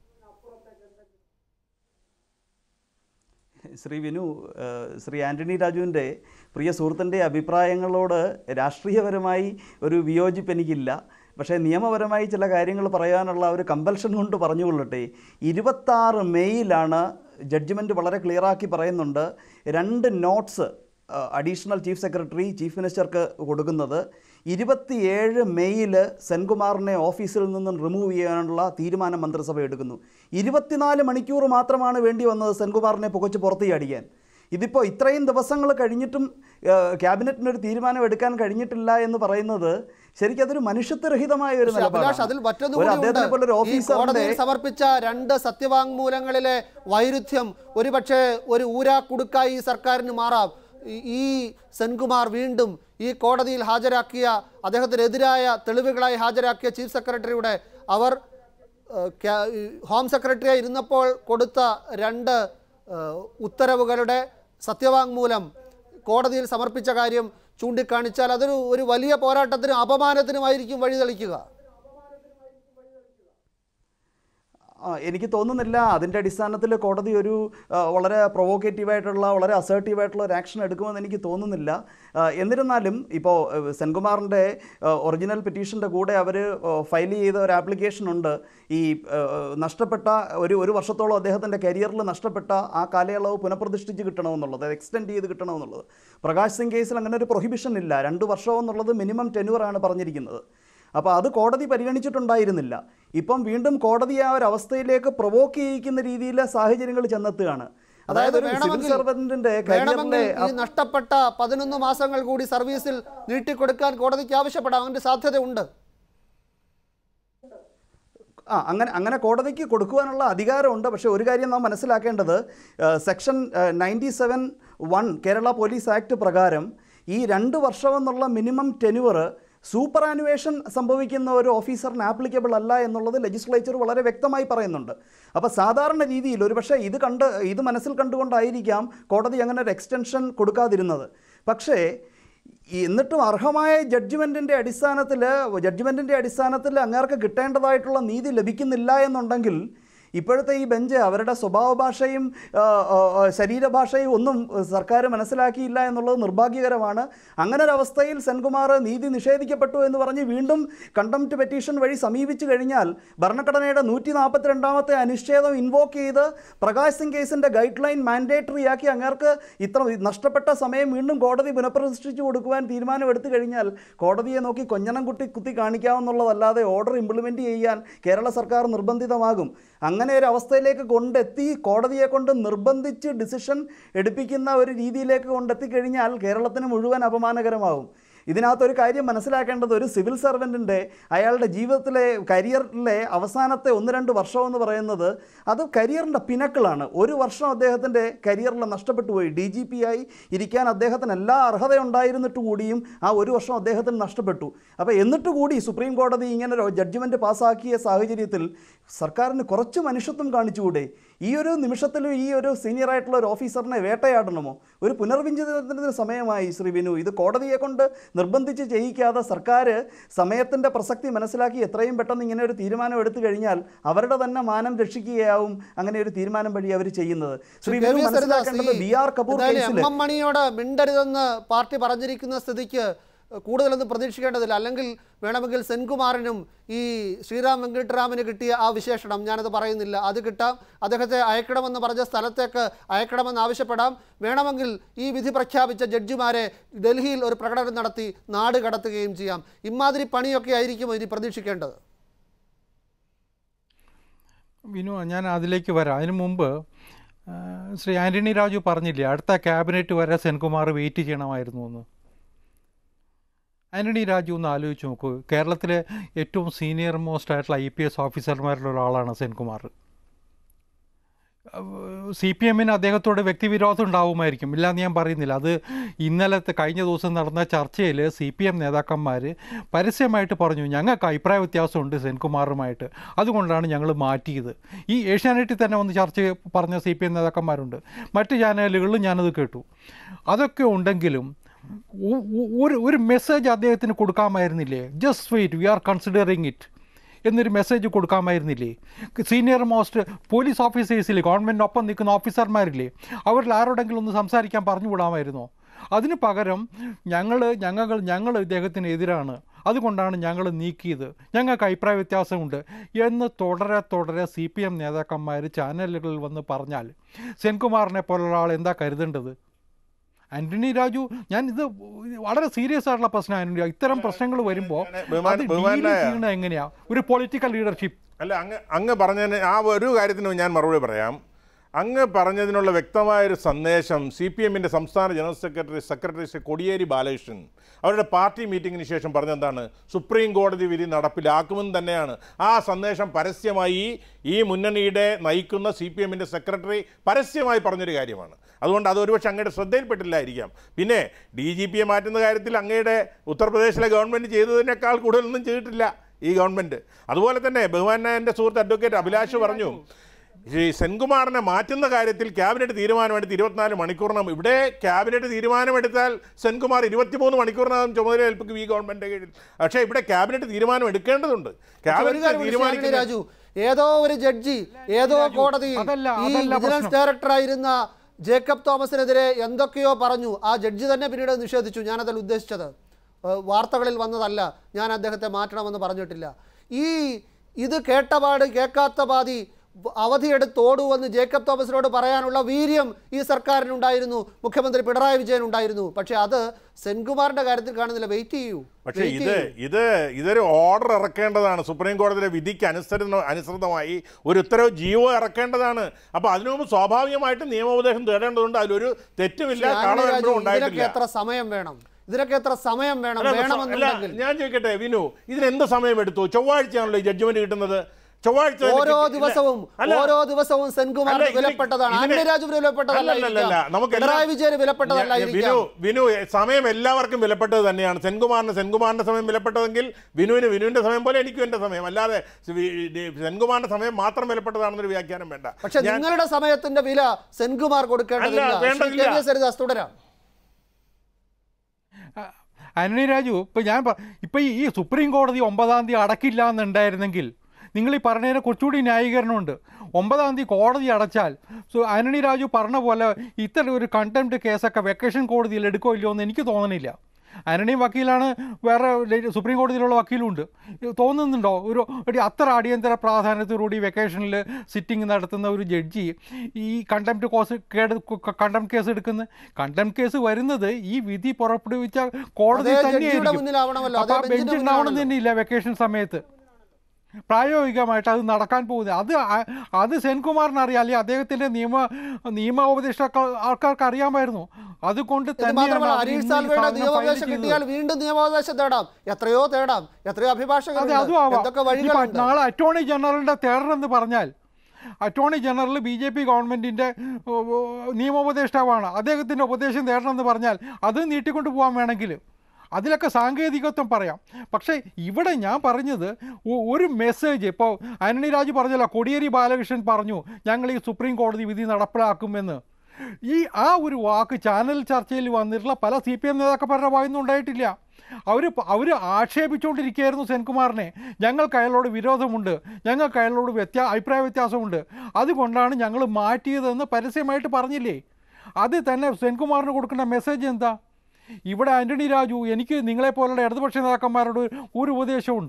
ശ്രീ വിനു ഏഹ്, ശ്രീ ആൻ്റണി രാജുവിൻ്റെ പ്രിയ സുഹൃത്തിൻ്റെ അഭിപ്രായങ്ങളോട് രാഷ്ട്രീയപരമായി ഒരു വിയോജിപ്പ് എനിക്കില്ല പക്ഷേ നിയമപരമായി ചില കാര്യങ്ങൾ പറയാനുള്ള ഒരു കമ്പൽഷൻ കൊണ്ട് പറഞ്ഞുകൊള്ളട്ടെ ഇരുപത്താറ് മെയ്യിലാണ് ജഡ്ജ്മെൻറ്റ് വളരെ ക്ലിയറാക്കി പറയുന്നുണ്ട് രണ്ട് notes additional chief secretary chief മിനിസ്റ്റർക്ക് കൊടുക്കുന്നത് ഇരുപത്തിയേഴ് മെയ്യിൽ സെൻകുമാറിനെ ഓഫീസിൽ നിന്നും റിമൂവ് ചെയ്യാനുള്ള തീരുമാനം മന്ത്രിസഭ എടുക്കുന്നു ഇരുപത്തിനാല് മണിക്കൂർ മാത്രമാണ് വേണ്ടി വന്നത് സെൻകുമാറിനെ പുകച്ച് പുറത്ത് ചാടിക്കാൻ ഇതിപ്പോൾ ഇത്രയും ദിവസങ്ങൾ കഴിഞ്ഞിട്ടും ഏഹ്, ക്യാബിനറ്റിനൊരു തീരുമാനം എടുക്കാൻ കഴിഞ്ഞിട്ടില്ല എന്ന് പറയുന്നത് ശരിക്കും അതൊരു മനുഷ്യത്വരഹിതമായ ഒരു പക്ഷേ അഭിലാഷ് അതിൽ നിലപാടാണ് മറ്റൊന്നും ഒരു കൂടിയുണ്ട്. അദ്ദേഹത്തിനെ പോലെ ഒരു ഈ ഓഫീസറിന്റെ കോടതിയിൽ സമർപ്പിച്ച രണ്ട് സത്യവാങ്മൂലങ്ങളിലെ വൈരുദ്ധ്യം ഒരുപക്ഷെ ഒരു ഊരാ കുടുക്കായി ഈ സർക്കാരിന് മാറാം ഈ- ഈ സെൻകുമാർ വീണ്ടും ഈ കോടതിയിൽ ഹാജരാക്കിയ അദ്ദേഹത്തിനെതിരായ തെളിവുകളായി ഹാജരാക്കിയ ചീഫ് സെക്രട്ടറിയുടെ അവർ ഏഹ്, ക്യാ- ഈ ഹോം സെക്രട്ടറിയായി ഇരുന്നപ്പോൾ കൊടുത്ത രണ്ട് ഏഹ്, ഉത്തരവുകളുടെ സത്യവാങ്മൂലം കോടതിയിൽ സമർപ്പിച്ച കാര്യം ചൂണ്ടിക്കാണിച്ചാൽ അതൊരു ഒരു വലിയ പോരാട്ടത്തിനും അപമാനത്തിനുമായിരിക്കും വഴിതെളിക്കുക ആ, എനിക്ക് തോന്നുന്നില്ല അതിൻ്റെ അടിസ്ഥാനത്തിൽ കോടതി ഒരു ആ, വളരെ പ്രൊവോക്കേറ്റീവായിട്ടുള്ള വളരെ അസേർട്ടീവായിട്ടുള്ള ഒരു ആക്ഷൻ എടുക്കുമെന്ന് എനിക്ക് തോന്നുന്നില്ല ആ, എന്നിരുന്നാലും ഇപ്പോൾ ഏഹ്, സെൻകുമാറിൻ്റെ ഒറിജിനൽ പെറ്റീഷൻ്റെ കൂടെ അവർ ഫയൽ ചെയ്ത ഒരു ആപ്ലിക്കേഷൻ ഉണ്ട് ഈ ഏഹ്, നഷ്ടപ്പെട്ട ഒരു ഒരു വർഷത്തോളം അദ്ദേഹത്തിൻ്റെ കരിയറിൽ നഷ്ടപ്പെട്ട ആ കാലയളവ് പുനഃപ്രതിഷ്ഠിച്ച് കിട്ടണമെന്നുള്ളത് എക്സ്റ്റെൻഡ് ചെയ്ത് കിട്ടണമെന്നുള്ളത് പ്രകാശ് സിംഗ് കേസിൽ അങ്ങനെ ഒരു പ്രൊഹിബിഷൻ ഇല്ല രണ്ട് വർഷം എന്നുള്ളത് മിനിമം ടെന്യൂറാണ് പറഞ്ഞിരിക്കുന്നത് അപ്പോൾ അത് കോടതി പരിഗണിച്ചിട്ടുണ്ടായിരുന്നില്ല ഇപ്പം വീണ്ടും കോടതി ആ ഒരു അവസ്ഥയിലേക്ക് പ്രൊവോക്ക് ചെയ്യിക്കുന്ന രീതിയിലെ സാഹചര്യങ്ങൾ ചെന്നെത്തുകയാണ് അതായത് ഒരു സിവിൽ വേണമെങ്കിൽ- സർവന്റിന്റെ വേണമെങ്കിൽ കരിയറിലെ ഈ നഷ്ടപ്പെട്ട പതിനൊന്ന് മാസങ്ങൾ കൂടി സർവീസിൽ നീട്ടിക്കൊടുക്കാൻ കോടതിക്ക് ആവശ്യപ്പെടാം അതിന്റെ സാധ്യതയുണ്ട് ആ അങ്ങനെ അങ്ങനെ കോടതിക്ക് കൊടുക്കുവാനുള്ള അധികാരമുണ്ട് പക്ഷേ ഒരു കാര്യം നാം മനസ്സിലാക്കേണ്ടത് section ninety seven one Kerala police act പ്രകാരം ഈ രണ്ട് വർഷമെന്നുള്ള മിനിമം ടെനുവർ സൂപ്പർ ആനുവേഷൻ സംഭവിക്കുന്ന ഒരു ഓഫീസറിന് ആപ്ലിക്കബിൾ അല്ല എന്നുള്ളത് ലെജിസ്ലേച്ചർ വളരെ വ്യക്തമായി പറയുന്നുണ്ട് അപ്പോൾ സാധാരണ രീതിയിൽ ഒരുപക്ഷെ ഇത് കണ്ട് ഇത് മനസ്സിൽ കണ്ടുകൊണ്ടായിരിക്കാം കോടതി അങ്ങനെ ഒരു എക്സ്റ്റൻഷൻ കൊടുക്കാതിരുന്നത് പക്ഷേ ഈ എന്നിട്ടും അർഹമായ ജഡ്ജ്മെൻറ്റിൻ്റെ അടിസ്ഥാനത്തിൽ ജഡ്ജ്മെൻറ്റിൻ്റെ അടിസ്ഥാനത്തിൽ അങ്ങേർക്ക് കിട്ടേണ്ടതായിട്ടുള്ള നീതി ലഭിക്കുന്നില്ല എന്നുണ്ടെങ്കിൽ ഇപ്പോഴത്തെ ഈ ബെഞ്ച് അവരുടെ സ്വഭാവ ഭാഷയും ആ, ആ, ആ, ശരീരഭാഷയും ഒന്നും സർക്കാർ മനസ്സിലാക്കിയില്ല എന്നുള്ളത് നിർഭാഗ്യകരമാണ് അങ്ങനെ ഒരു അവസ്ഥയിൽ സെൻകുമാർ നീതി നിഷേധിക്കപ്പെട്ടു എന്ന് പറഞ്ഞ് വീണ്ടും കണ്ടംപ്റ്റ് പെറ്റീഷൻ വഴി സമീപിച്ചു കഴിഞ്ഞാൽ ഭരണഘടനയുടെ നൂറ്റി നാൽപ്പത്തിരണ്ടാമത്തെ അനുച്ഛേദം ഇൻവോക്ക് ചെയ്ത് പ്രകാശ് സിംഗ് കേസിൻ്റെ ഗൈഡ് ലൈൻ മാൻഡേറ്ററി ആക്കി അങ്ങേർക്ക് ഇത്ര നഷ്ടപ്പെട്ട സമയം വീണ്ടും കോടതി പുനഃപ്രതിഷ്ഠിച്ചു കൊടുക്കുവാൻ തീരുമാനമെടുത്തു കഴിഞ്ഞാൽ കോടതിയെ നോക്കി കൊഞ്ഞണം കുട്ടി കുത്തി കാണിക്കാവുന്നുള്ളതല്ലാതെ ഓർഡർ ഇംപ്ലിമെൻ്റ് ചെയ്യാൻ കേരള സർക്കാർ നിർബന്ധിതമാകും അങ്ങനെ ഒരു അവസ്ഥയിലേക്ക് കൊണ്ടെത്തി കോടതിയെ കൊണ്ട് നിർബന്ധിച്ച് ഡിസിഷൻ എടുപ്പിക്കുന്ന ഒരു രീതിയിലേക്ക് കൊണ്ടെത്തി കഴിഞ്ഞാൽ കേരളത്തിന് മുഴുവൻ അപമാനകരമാകും ഇതിനകത്തൊരു കാര്യം മനസ്സിലാക്കേണ്ടത് ഒരു സിവിൽ സർവൻറ്റിൻ്റെ അയാളുടെ ജീവിതത്തിലെ കരിയറിലെ അവസാനത്തെ ഒന്ന് രണ്ട് വർഷം എന്ന് പറയുന്നത് അത് കരിയറിൻ്റെ പിനക്കിളാണ് ഒരു വർഷം അദ്ദേഹത്തിൻ്റെ കരിയറിൽ നഷ്ടപ്പെട്ടു പോയി ഡി ജി പി ആയി ഇരിക്കാൻ അദ്ദേഹത്തിന് എല്ലാ അർഹതയുണ്ടായിരുന്നിട്ട് കൂടിയും ആ ഒരു വർഷം അദ്ദേഹത്തിന് നഷ്ടപ്പെട്ടു അപ്പോൾ എന്നിട്ട് കൂടി സുപ്രീം കോടതി ഇങ്ങനെ ഒരു ജഡ്ജ്മെൻറ്റ് പാസ്സാക്കിയ സാഹചര്യത്തിൽ സർക്കാരിന് കുറച്ച് മനുഷ്യത്വം കാണിച്ചുകൂടെ ഈ ഒരു നിമിഷത്തിലും ഈ ഒരു സീനിയർ ആയിട്ടുള്ള ഒരു ഓഫീസറിനെ വേട്ടയാടണമോ ഒരു പുനർവിചിന്തനത്തിന് സമയമായി ശ്രീ വിനു ഇത് കോടതിയെ കൊണ്ട് നിർബന്ധിച്ച് ചെയ്യിക്കാതെ സർക്കാർ സമയത്തിൻ്റെ പ്രസക്തി മനസ്സിലാക്കി എത്രയും പെട്ടെന്ന് ഇങ്ങനെ ഒരു തീരുമാനം എടുത്തു കഴിഞ്ഞാൽ അവരുടെ തന്നെ മാനം രക്ഷിക്കുകയാവും അങ്ങനെ ഒരു തീരുമാനം വഴി അവർ ചെയ്യുന്നത് ശ്രീ കെ വിനു വി സരിദാസ്, മനസ്സിലാക്കേണ്ടത് ഈ ബി ആർ കപൂർ എന്തായാലും കേസിൽ എം എം മണിയോട് മിണ്ടരുതെന്ന് പാർട്ടി പറഞ്ഞിരിക്കുന്ന സ്ഥിതിക്ക് കൂടുതലൊന്നും പ്രതീക്ഷിക്കേണ്ടതില്ല അല്ലെങ്കിൽ വേണമെങ്കിൽ സെൻകുമാറിനും ഈ ശ്രീറാം വെങ്കിട്ടരാമന് കിട്ടിയ ആ വിശേഷണം ഞാനത് പറയുന്നില്ല അത് കിട്ടാം അദ്ദേഹത്തെ അയക്കണമെന്ന് പറഞ്ഞ സ്ഥലത്തേക്ക് അയക്കണമെന്ന് ആവശ്യപ്പെടാം വേണമെങ്കിൽ ഈ വിധി പ്രഖ്യാപിച്ച ജഡ്ജിമാരെ ഡൽഹിയിൽ ഒരു പ്രകടനം നടത്തി നാട് കടത്തുകയും ചെയ്യാം ഇമാതിരി പണിയൊക്കെ ആയിരിക്കും ഇനി പ്രതീക്ഷിക്കേണ്ടത് വിനു ഞാൻ അതിലേക്ക് വരാം അതിനു മുമ്പ് ആ, ശ്രീ ആൻ്റണി രാജു പറഞ്ഞില്ലേ അടുത്ത ക്യാബിനറ്റ് വരെ സെൻകുമാർ വെയിറ്റ് ചെയ്യണമായിരുന്നു എന്ന് ആൻ്റണി രാജു ഒന്ന് ആലോചിച്ച് നോക്കൂ കേരളത്തിലെ ഏറ്റവും സീനിയർ മോസ്റ്റ് ആയിട്ടുള്ള ഐ പി എസ് ഓഫീസർമാരിൽ ഒരാളാണ് സെൻകുമാർ സി പി എമ്മിന് അദ്ദേഹത്തോട് വ്യക്തിവിരോധം ഉണ്ടാവുമായിരിക്കും ഇല്ലാന്ന് ഞാൻ പറയുന്നില്ല അത് ഇന്നലത്തെ കഴിഞ്ഞ ദിവസം നടന്ന ചർച്ചയിൽ സി പി എം നേതാക്കന്മാർ പരസ്യമായിട്ട് പറഞ്ഞു ഞങ്ങൾക്ക് അഭിപ്രായ വ്യത്യാസമുണ്ട് സെൻകുമാറുമായിട്ട് അതുകൊണ്ടാണ് ഞങ്ങൾ മാറ്റിയത് ഈ ഏഷ്യാനെറ്റിൽ തന്നെ വന്ന് ചർച്ച പറഞ്ഞ സി പി എം നേതാക്കന്മാരുണ്ട് മറ്റ് ചാനലുകളിലും ഞാനത് കേട്ടു അതൊക്കെ ഉണ്ടെങ്കിലും ഒ- ഒ- ഒരു ഒരു മെസ്സേജ് അദ്ദേഹത്തിന് കൊടുക്കാമായിരുന്നില്ലേ just wait we are considering it എന്നൊരു മെസ്സേജ് കൊടുക്കാമായിരുന്നില്ലേ സീനിയർ മോസ്റ്റ് പോലീസ് ഓഫീസേഴ്സില്ലേ ഗവൺമെൻറ്റിനൊപ്പം നിൽക്കുന്ന ഓഫീസർമാരില്ലേ അവരിൽ ആരോടെങ്കിലും ഒന്ന് സംസാരിക്കാൻ പറഞ്ഞു വിടാമായിരുന്നോ അതിന് പകരം ഞങ്ങൾ ഞങ്ങൾ ഞങ്ങൾ ഇദ്ദേഹത്തിന് എതിരാണ് അതുകൊണ്ടാണ് ഞങ്ങൾ നീക്കിയത് ഞങ്ങൾക്ക് അഭിപ്രായ വ്യത്യാസമുണ്ട് എന്ന് തുടരെ തുടരെ സി പി എം നേതാക്കന്മാർ ചാനലുകളിൽ വന്ന് പറഞ്ഞാൽ സെൻകുമാറിനെ പോലുള്ള ആൾ എന്താ കരുതേണ്ടത് ആന്റണി രാജു ഞാൻ ഇത് വളരെ സീരിയസ് ആയിട്ടുള്ള പ്രശ്നം ആന്റണി രാജു ഇത്തരം പ്രശ്നങ്ങൾ വരുമ്പോൾ ബഹുമാന- അത് deal ബഹുമാനായ- ചെയ്യണത് എങ്ങനെയാ ഒരു പൊളിറ്റിക്കൽ ലീഡർഷിപ്പ് അല്ല അങ്ങ് അങ്ങ് പറഞ്ഞതിന് ആ ഒരു കാര്യത്തിന് ഞാൻ മറുപടി പറയാം അങ്ങ് പറഞ്ഞതിനുള്ള വ്യക്തമായൊരു സന്ദേശം സി പി എമ്മിൻ്റെ സംസ്ഥാന general secretary secretary Shri Kodiyeri Balakrishnan അവരുടെ പാർട്ടി മീറ്റിംഗിന് ശേഷം പറഞ്ഞെന്താണ് സുപ്രീം കോടതി വിധി നടപ്പിലാക്കുമെന്ന് തന്നെയാണ് ആ സന്ദേശം പരസ്യമായി ഈ മുന്നണിയുടെ നയിക്കുന്ന സി പി എമ്മിൻ്റെ സെക്രട്ടറി പരസ്യമായി പറഞ്ഞൊരു കാര്യമാണ് അതുകൊണ്ട് അത് ഒരുപക്ഷെ അങ്ങയുടെ ശ്രദ്ധയിൽപ്പെട്ടില്ലായിരിക്കാം പിന്നെ ഡി ജി പിയെ മാറ്റുന്ന കാര്യത്തിൽ അങ്ങയുടെ ഉത്തർപ്രദേശിലെ ഗവൺമെൻറ് ചെയ്തതിനേക്കാൾ കൂടുതലൊന്നും ചെയ്തിട്ടില്ല ഈ ഗവൺമെൻറ് അതുപോലെ തന്നെ ബഹുമാനായ എൻ്റെ സുഹൃത്ത് അഡ്വക്കേറ്റ് അഭിലാഷ് പറഞ്ഞു ഈ സെൻകുമാറിനെ മാറ്റുന്ന കാര്യത്തിൽ ക്യാബിനറ്റ് തീരുമാനമെടുത്ത് ഇരുപത്തിനാല് മണിക്കൂറിനകം ഇവിടെ ക്യാബിനറ്റ് തീരുമാനമെടുത്താൽ സെൻകുമാർ ഇരുപത്തിമൂന്ന് മണിക്കൂറിനകം ചുമതല ഏൽപ്പിക്കും ഈ ഗവൺമെൻറ് കീഴിൽ പക്ഷേ ഇവിടെ ക്യാബിനറ്റ് തീരുമാനം എടുക്കേണ്ടതുണ്ട് ഒരു ക്യാബിനറ്റ് കാര്യം കൂടി ശ്രീ ആന്റണി തീരുമാനിക്കുന്ന രാജു ഏതോ ഒരു ജഡ്ജി ഏതോ രാജു, കോടതിയിൽ അതല്ല, ഈ അതല്ല വിജിലൻസ് പ്രശ്നം. ഡയറക്ടറായിരുന്ന ജേക്കബ് തോമസിനെതിരെ എന്തൊക്കെയോ പറഞ്ഞു ആ ജഡ്ജി തന്നെ പിന്നീട് നിഷേധിച്ചു ഞാനതിൽ ഉദ്ദേശിച്ചത് ഏഹ് വാർത്തകളിൽ വന്നതല്ല ഞാൻ അദ്ദേഹത്തെ മാറ്റണമെന്ന് പറഞ്ഞിട്ടില്ല ഈ ഇത് കേട്ടപാട് കേൾക്കാത്ത പാതി അവധിയെടുത്ത് ഓടുവെന്ന് ജേക്കബ് തോമസിനോട് പറയാനുള്ള വീര്യം ഈ സർക്കാരിനുണ്ടായിരുന്നു മുഖ്യമന്ത്രി പിണറായി വിജയൻ ഉണ്ടായിരുന്നു പക്ഷേ അത് സെൻകുമാറിന്റെ കാര്യത്തിൽ കാണുന്നില്ല വെയിറ്റ് ചെയ്യൂ പക്ഷേ wait ഇത് ചെയ്യൂ. ഇത് ഇതൊരു ഓർഡർ ഇറക്കേണ്ടതാണ് സുപ്രീം കോടതിയുടെ വിധിക്ക് അനുസൃത അനുസൃതമായി ഒരു ഉത്തരവ് ജീവോ ഇറക്കേണ്ടതാണ് അപ്പോൾ അതിനു മുമ്പ് സ്വാഭാവികമായിട്ടും നിയമോപദേശം തേടേണ്ടതുണ്ട് അതിലൊരു തെറ്റുമില്ല ശ്രീ ആന്റണി രാജു, കാണാൻ ഇതിനൊക്കെ ഉണ്ടായിട്ടില്ല എത്ര സമയം വേണം ഇതിനൊക്കെ എത്ര സമയം വേണം അല്ല, അല്ല, വേണമെന്നുണ്ടെങ്കിൽ ഞാൻ ചോദിക്കട്ടെ വിനു ഇതിന് എന്ത് സമയം എടുത്തു ചൊവ്വാഴ്ചയാണല്ലോ ഈ ജഡ്ജ്മെന്റ് കിട്ടുന്നത് ചൊവ്വാഴ്ച തന്നെ ഓരോ കിട്ടി- ദിവസവും അല്ല, ഓരോ ദിവസവും സെൻകുമാർ അല്ല, ഇതിന് വിലപ്പെട്ടതാണ് ഇതിന് ആന്റണി രാജു വിലപ്പെട്ടതല്ല അല്ലല്ലല്ല, നമുക്ക് എല്ലാം- പിണറായി വിജയന് ഞാൻ- വിലപ്പെട്ടതല്ലായിരിക്കാം വിനു വിനു സമയം എല്ലാവർക്കും വിലപ്പെട്ടത് തന്നെയാണ് സെൻകുമാറിന് സെൻകുമാറിന്റെ സമയം വിലപ്പെട്ടതെങ്കിൽ വിനുവിന് വിനുവിന്റെ സമയം പോലെ എനിക്കും എന്റെ സമയം അല്ലാതെ വി- ഈ സെൻകുമാറിന്റെ സമയം മാത്രം വിലപ്പെട്ടതാണെന്നൊരു വ്യാഖ്യാനം വേണ്ട പക്ഷെ ഞാൻ- നിങ്ങളുടെ സമയത്തിന്റെ വില സെൻകുമാർ കൊടുക്കേണ്ടതില്ല അല്ല, വേണ്ടതില്ല. ശ്രീ കെ വി സരിദാസ് തുടരാം ആന്റണി രാജു ഇപ്പം ഞാൻ പ- ഇപ്പം ഈ- ഈ സുപ്രീം കോടതി ഒമ്പതാം തീയതി അടക്കില്ല എന്നുണ്ടായിരുന്നെങ്കിൽ നിങ്ങൾ ഈ പറഞ്ഞതിനെ കുറച്ചുകൂടി ന്യായീകരണമുണ്ട് ഒമ്പതാം തീയതി കോടതി അടച്ചാൽ സോ ആന്റണി രാജു പറഞ്ഞ പോലെ ഇത്തരം ഒരു കണ്ടംപ്റ്റ് കേസൊക്കെ വെക്കേഷൻ കോടതിയിൽ എടുക്കോ ഇല്ലയോ എന്ന് എനിക്ക് തോന്നണില്ല ആന്റണി വക്കീലാണ് വേറെ ലെ- സുപ്രീം കോടതിയിലുള്ള വക്കീലുണ്ട് ഇത് തോന്നുന്നുണ്ടോ ഒരു ഒരു അത്ര അടിയന്തര പ്രാധാന്യത്തോടുകൂടി വെക്കേഷനിൽ സിറ്റിംഗ് നടത്തുന്ന ഒരു ജഡ്ജി ഈ കണ്ടംപ്റ്റ് കോസ് കേട് കണ്ടംപ്റ്റ് കേസ് എടുക്കുന്ന കണ്ടംപ്റ്റ് കേസ് വരുന്നത് ഈ വിധി പുറപ്പെടുവിച്ച കോടതി അതേ ജഡ്ജിയുടെ തന്നെയായിരിക്കും മുന്നിലാവണമല്ലോ, അപ്പോൾ അതേ ആ ബെഞ്ചിന്റെ ബെഞ്ച് ഉണ്ടാവണം മുന്നിലാണല്ലോ. തന്നെ ഇല്ല വെക്കേഷൻ സമയത്ത് പ്രായോഗികമായിട്ട് അത് നടക്കാൻ പോകുന്നത് അത് ആ- അത് സെൻകുമാറിന് അറിയാം അല്ലെങ്കിൽ അദ്ദേഹത്തിന്റെ നിയമ നിയമ ഉപദേഷ്ടാക്കൾ ആൾക്കാർക്ക് അറിയാമായിരുന്നു അതുകൊണ്ട് ഇത് തന്നെയാണ് മാത്രമല്ല അവർ ഹരീഷ് ഇന്ന് ഈ സാൽവയുടെ സാധനം file നിയമോപദേശം ചെയ്തത്. കിട്ടിയാൽ വീണ്ടും നിയമോപദേശം തേടാം എത്രയോ തേടാം എത്രയോ അതെ അഭിഭാഷകരുണ്ട് അതും ആവാം എന്തൊക്കെ ഇപ്പൊ വഴികളുണ്ട് നാളെ അറ്റോർണി ജനറലിന്റെ തേടണമെന്ന് പറഞ്ഞാൽ attorney general B J P ഗവൺമെന്റിന്റെ ഓ, ഓ, നിയമോപദേഷ്ടാവാണ് അദ്ദേഹത്തിന്റെ ഉപദേശം തേടണമെന്ന് പറഞ്ഞാൽ അത് നീട്ടിക്കൊണ്ട് പോകാൻ വേണമെങ്കിൽ അതിലൊക്കെ സാങ്കേതികത്വം പറയാം പക്ഷേ ഇവിടെ ഞാൻ പറഞ്ഞത് ഒ- ഒരു മെസ്സേജ് ഇപ്പോൾ ആന്റണി രാജു പറഞ്ഞല്ലോ കോടിയേരി ബാലകൃഷ്ണൻ പറഞ്ഞു ഞങ്ങൾ ഈ സുപ്രീം കോടതി വിധി നടപ്പിലാക്കുമെന്ന് ഈ ആ ഒരു വാക്ക് ചാനൽ ചർച്ചയിൽ വന്നിട്ടുള്ള പല സി പി എം നേതാക്കന്മാരുടെ വായൊന്നും ഉണ്ടായിട്ടില്ല അവർ അവർ ആക്ഷേപിച്ചുകൊണ്ടിരിക്കുകയായിരുന്നു സെൻകുമാറിനെ ഞങ്ങൾക്ക് അയാളോട് വിരോധമുണ്ട് ഞങ്ങൾക്ക് അയാളോട് വ്യത്യാ അഭിപ്രായ വ്യത്യാസമുണ്ട് അതുകൊണ്ടാണ് ഞങ്ങൾ മാറ്റിയതെന്ന് പരസ്യമായിട്ട് പറഞ്ഞില്ലേ അത് തന്നെ സെൻകുമാറിന് കൊടുക്കേണ്ട മെസ്സേജ് എന്താ ഇവിടെ ആൻ്റണി രാജു എനിക്ക് നിങ്ങളെപ്പോലുള്ള ഇടതുപക്ഷ നേതാക്കന്മാരോട് ഒരു ഉപദേശമുണ്ട്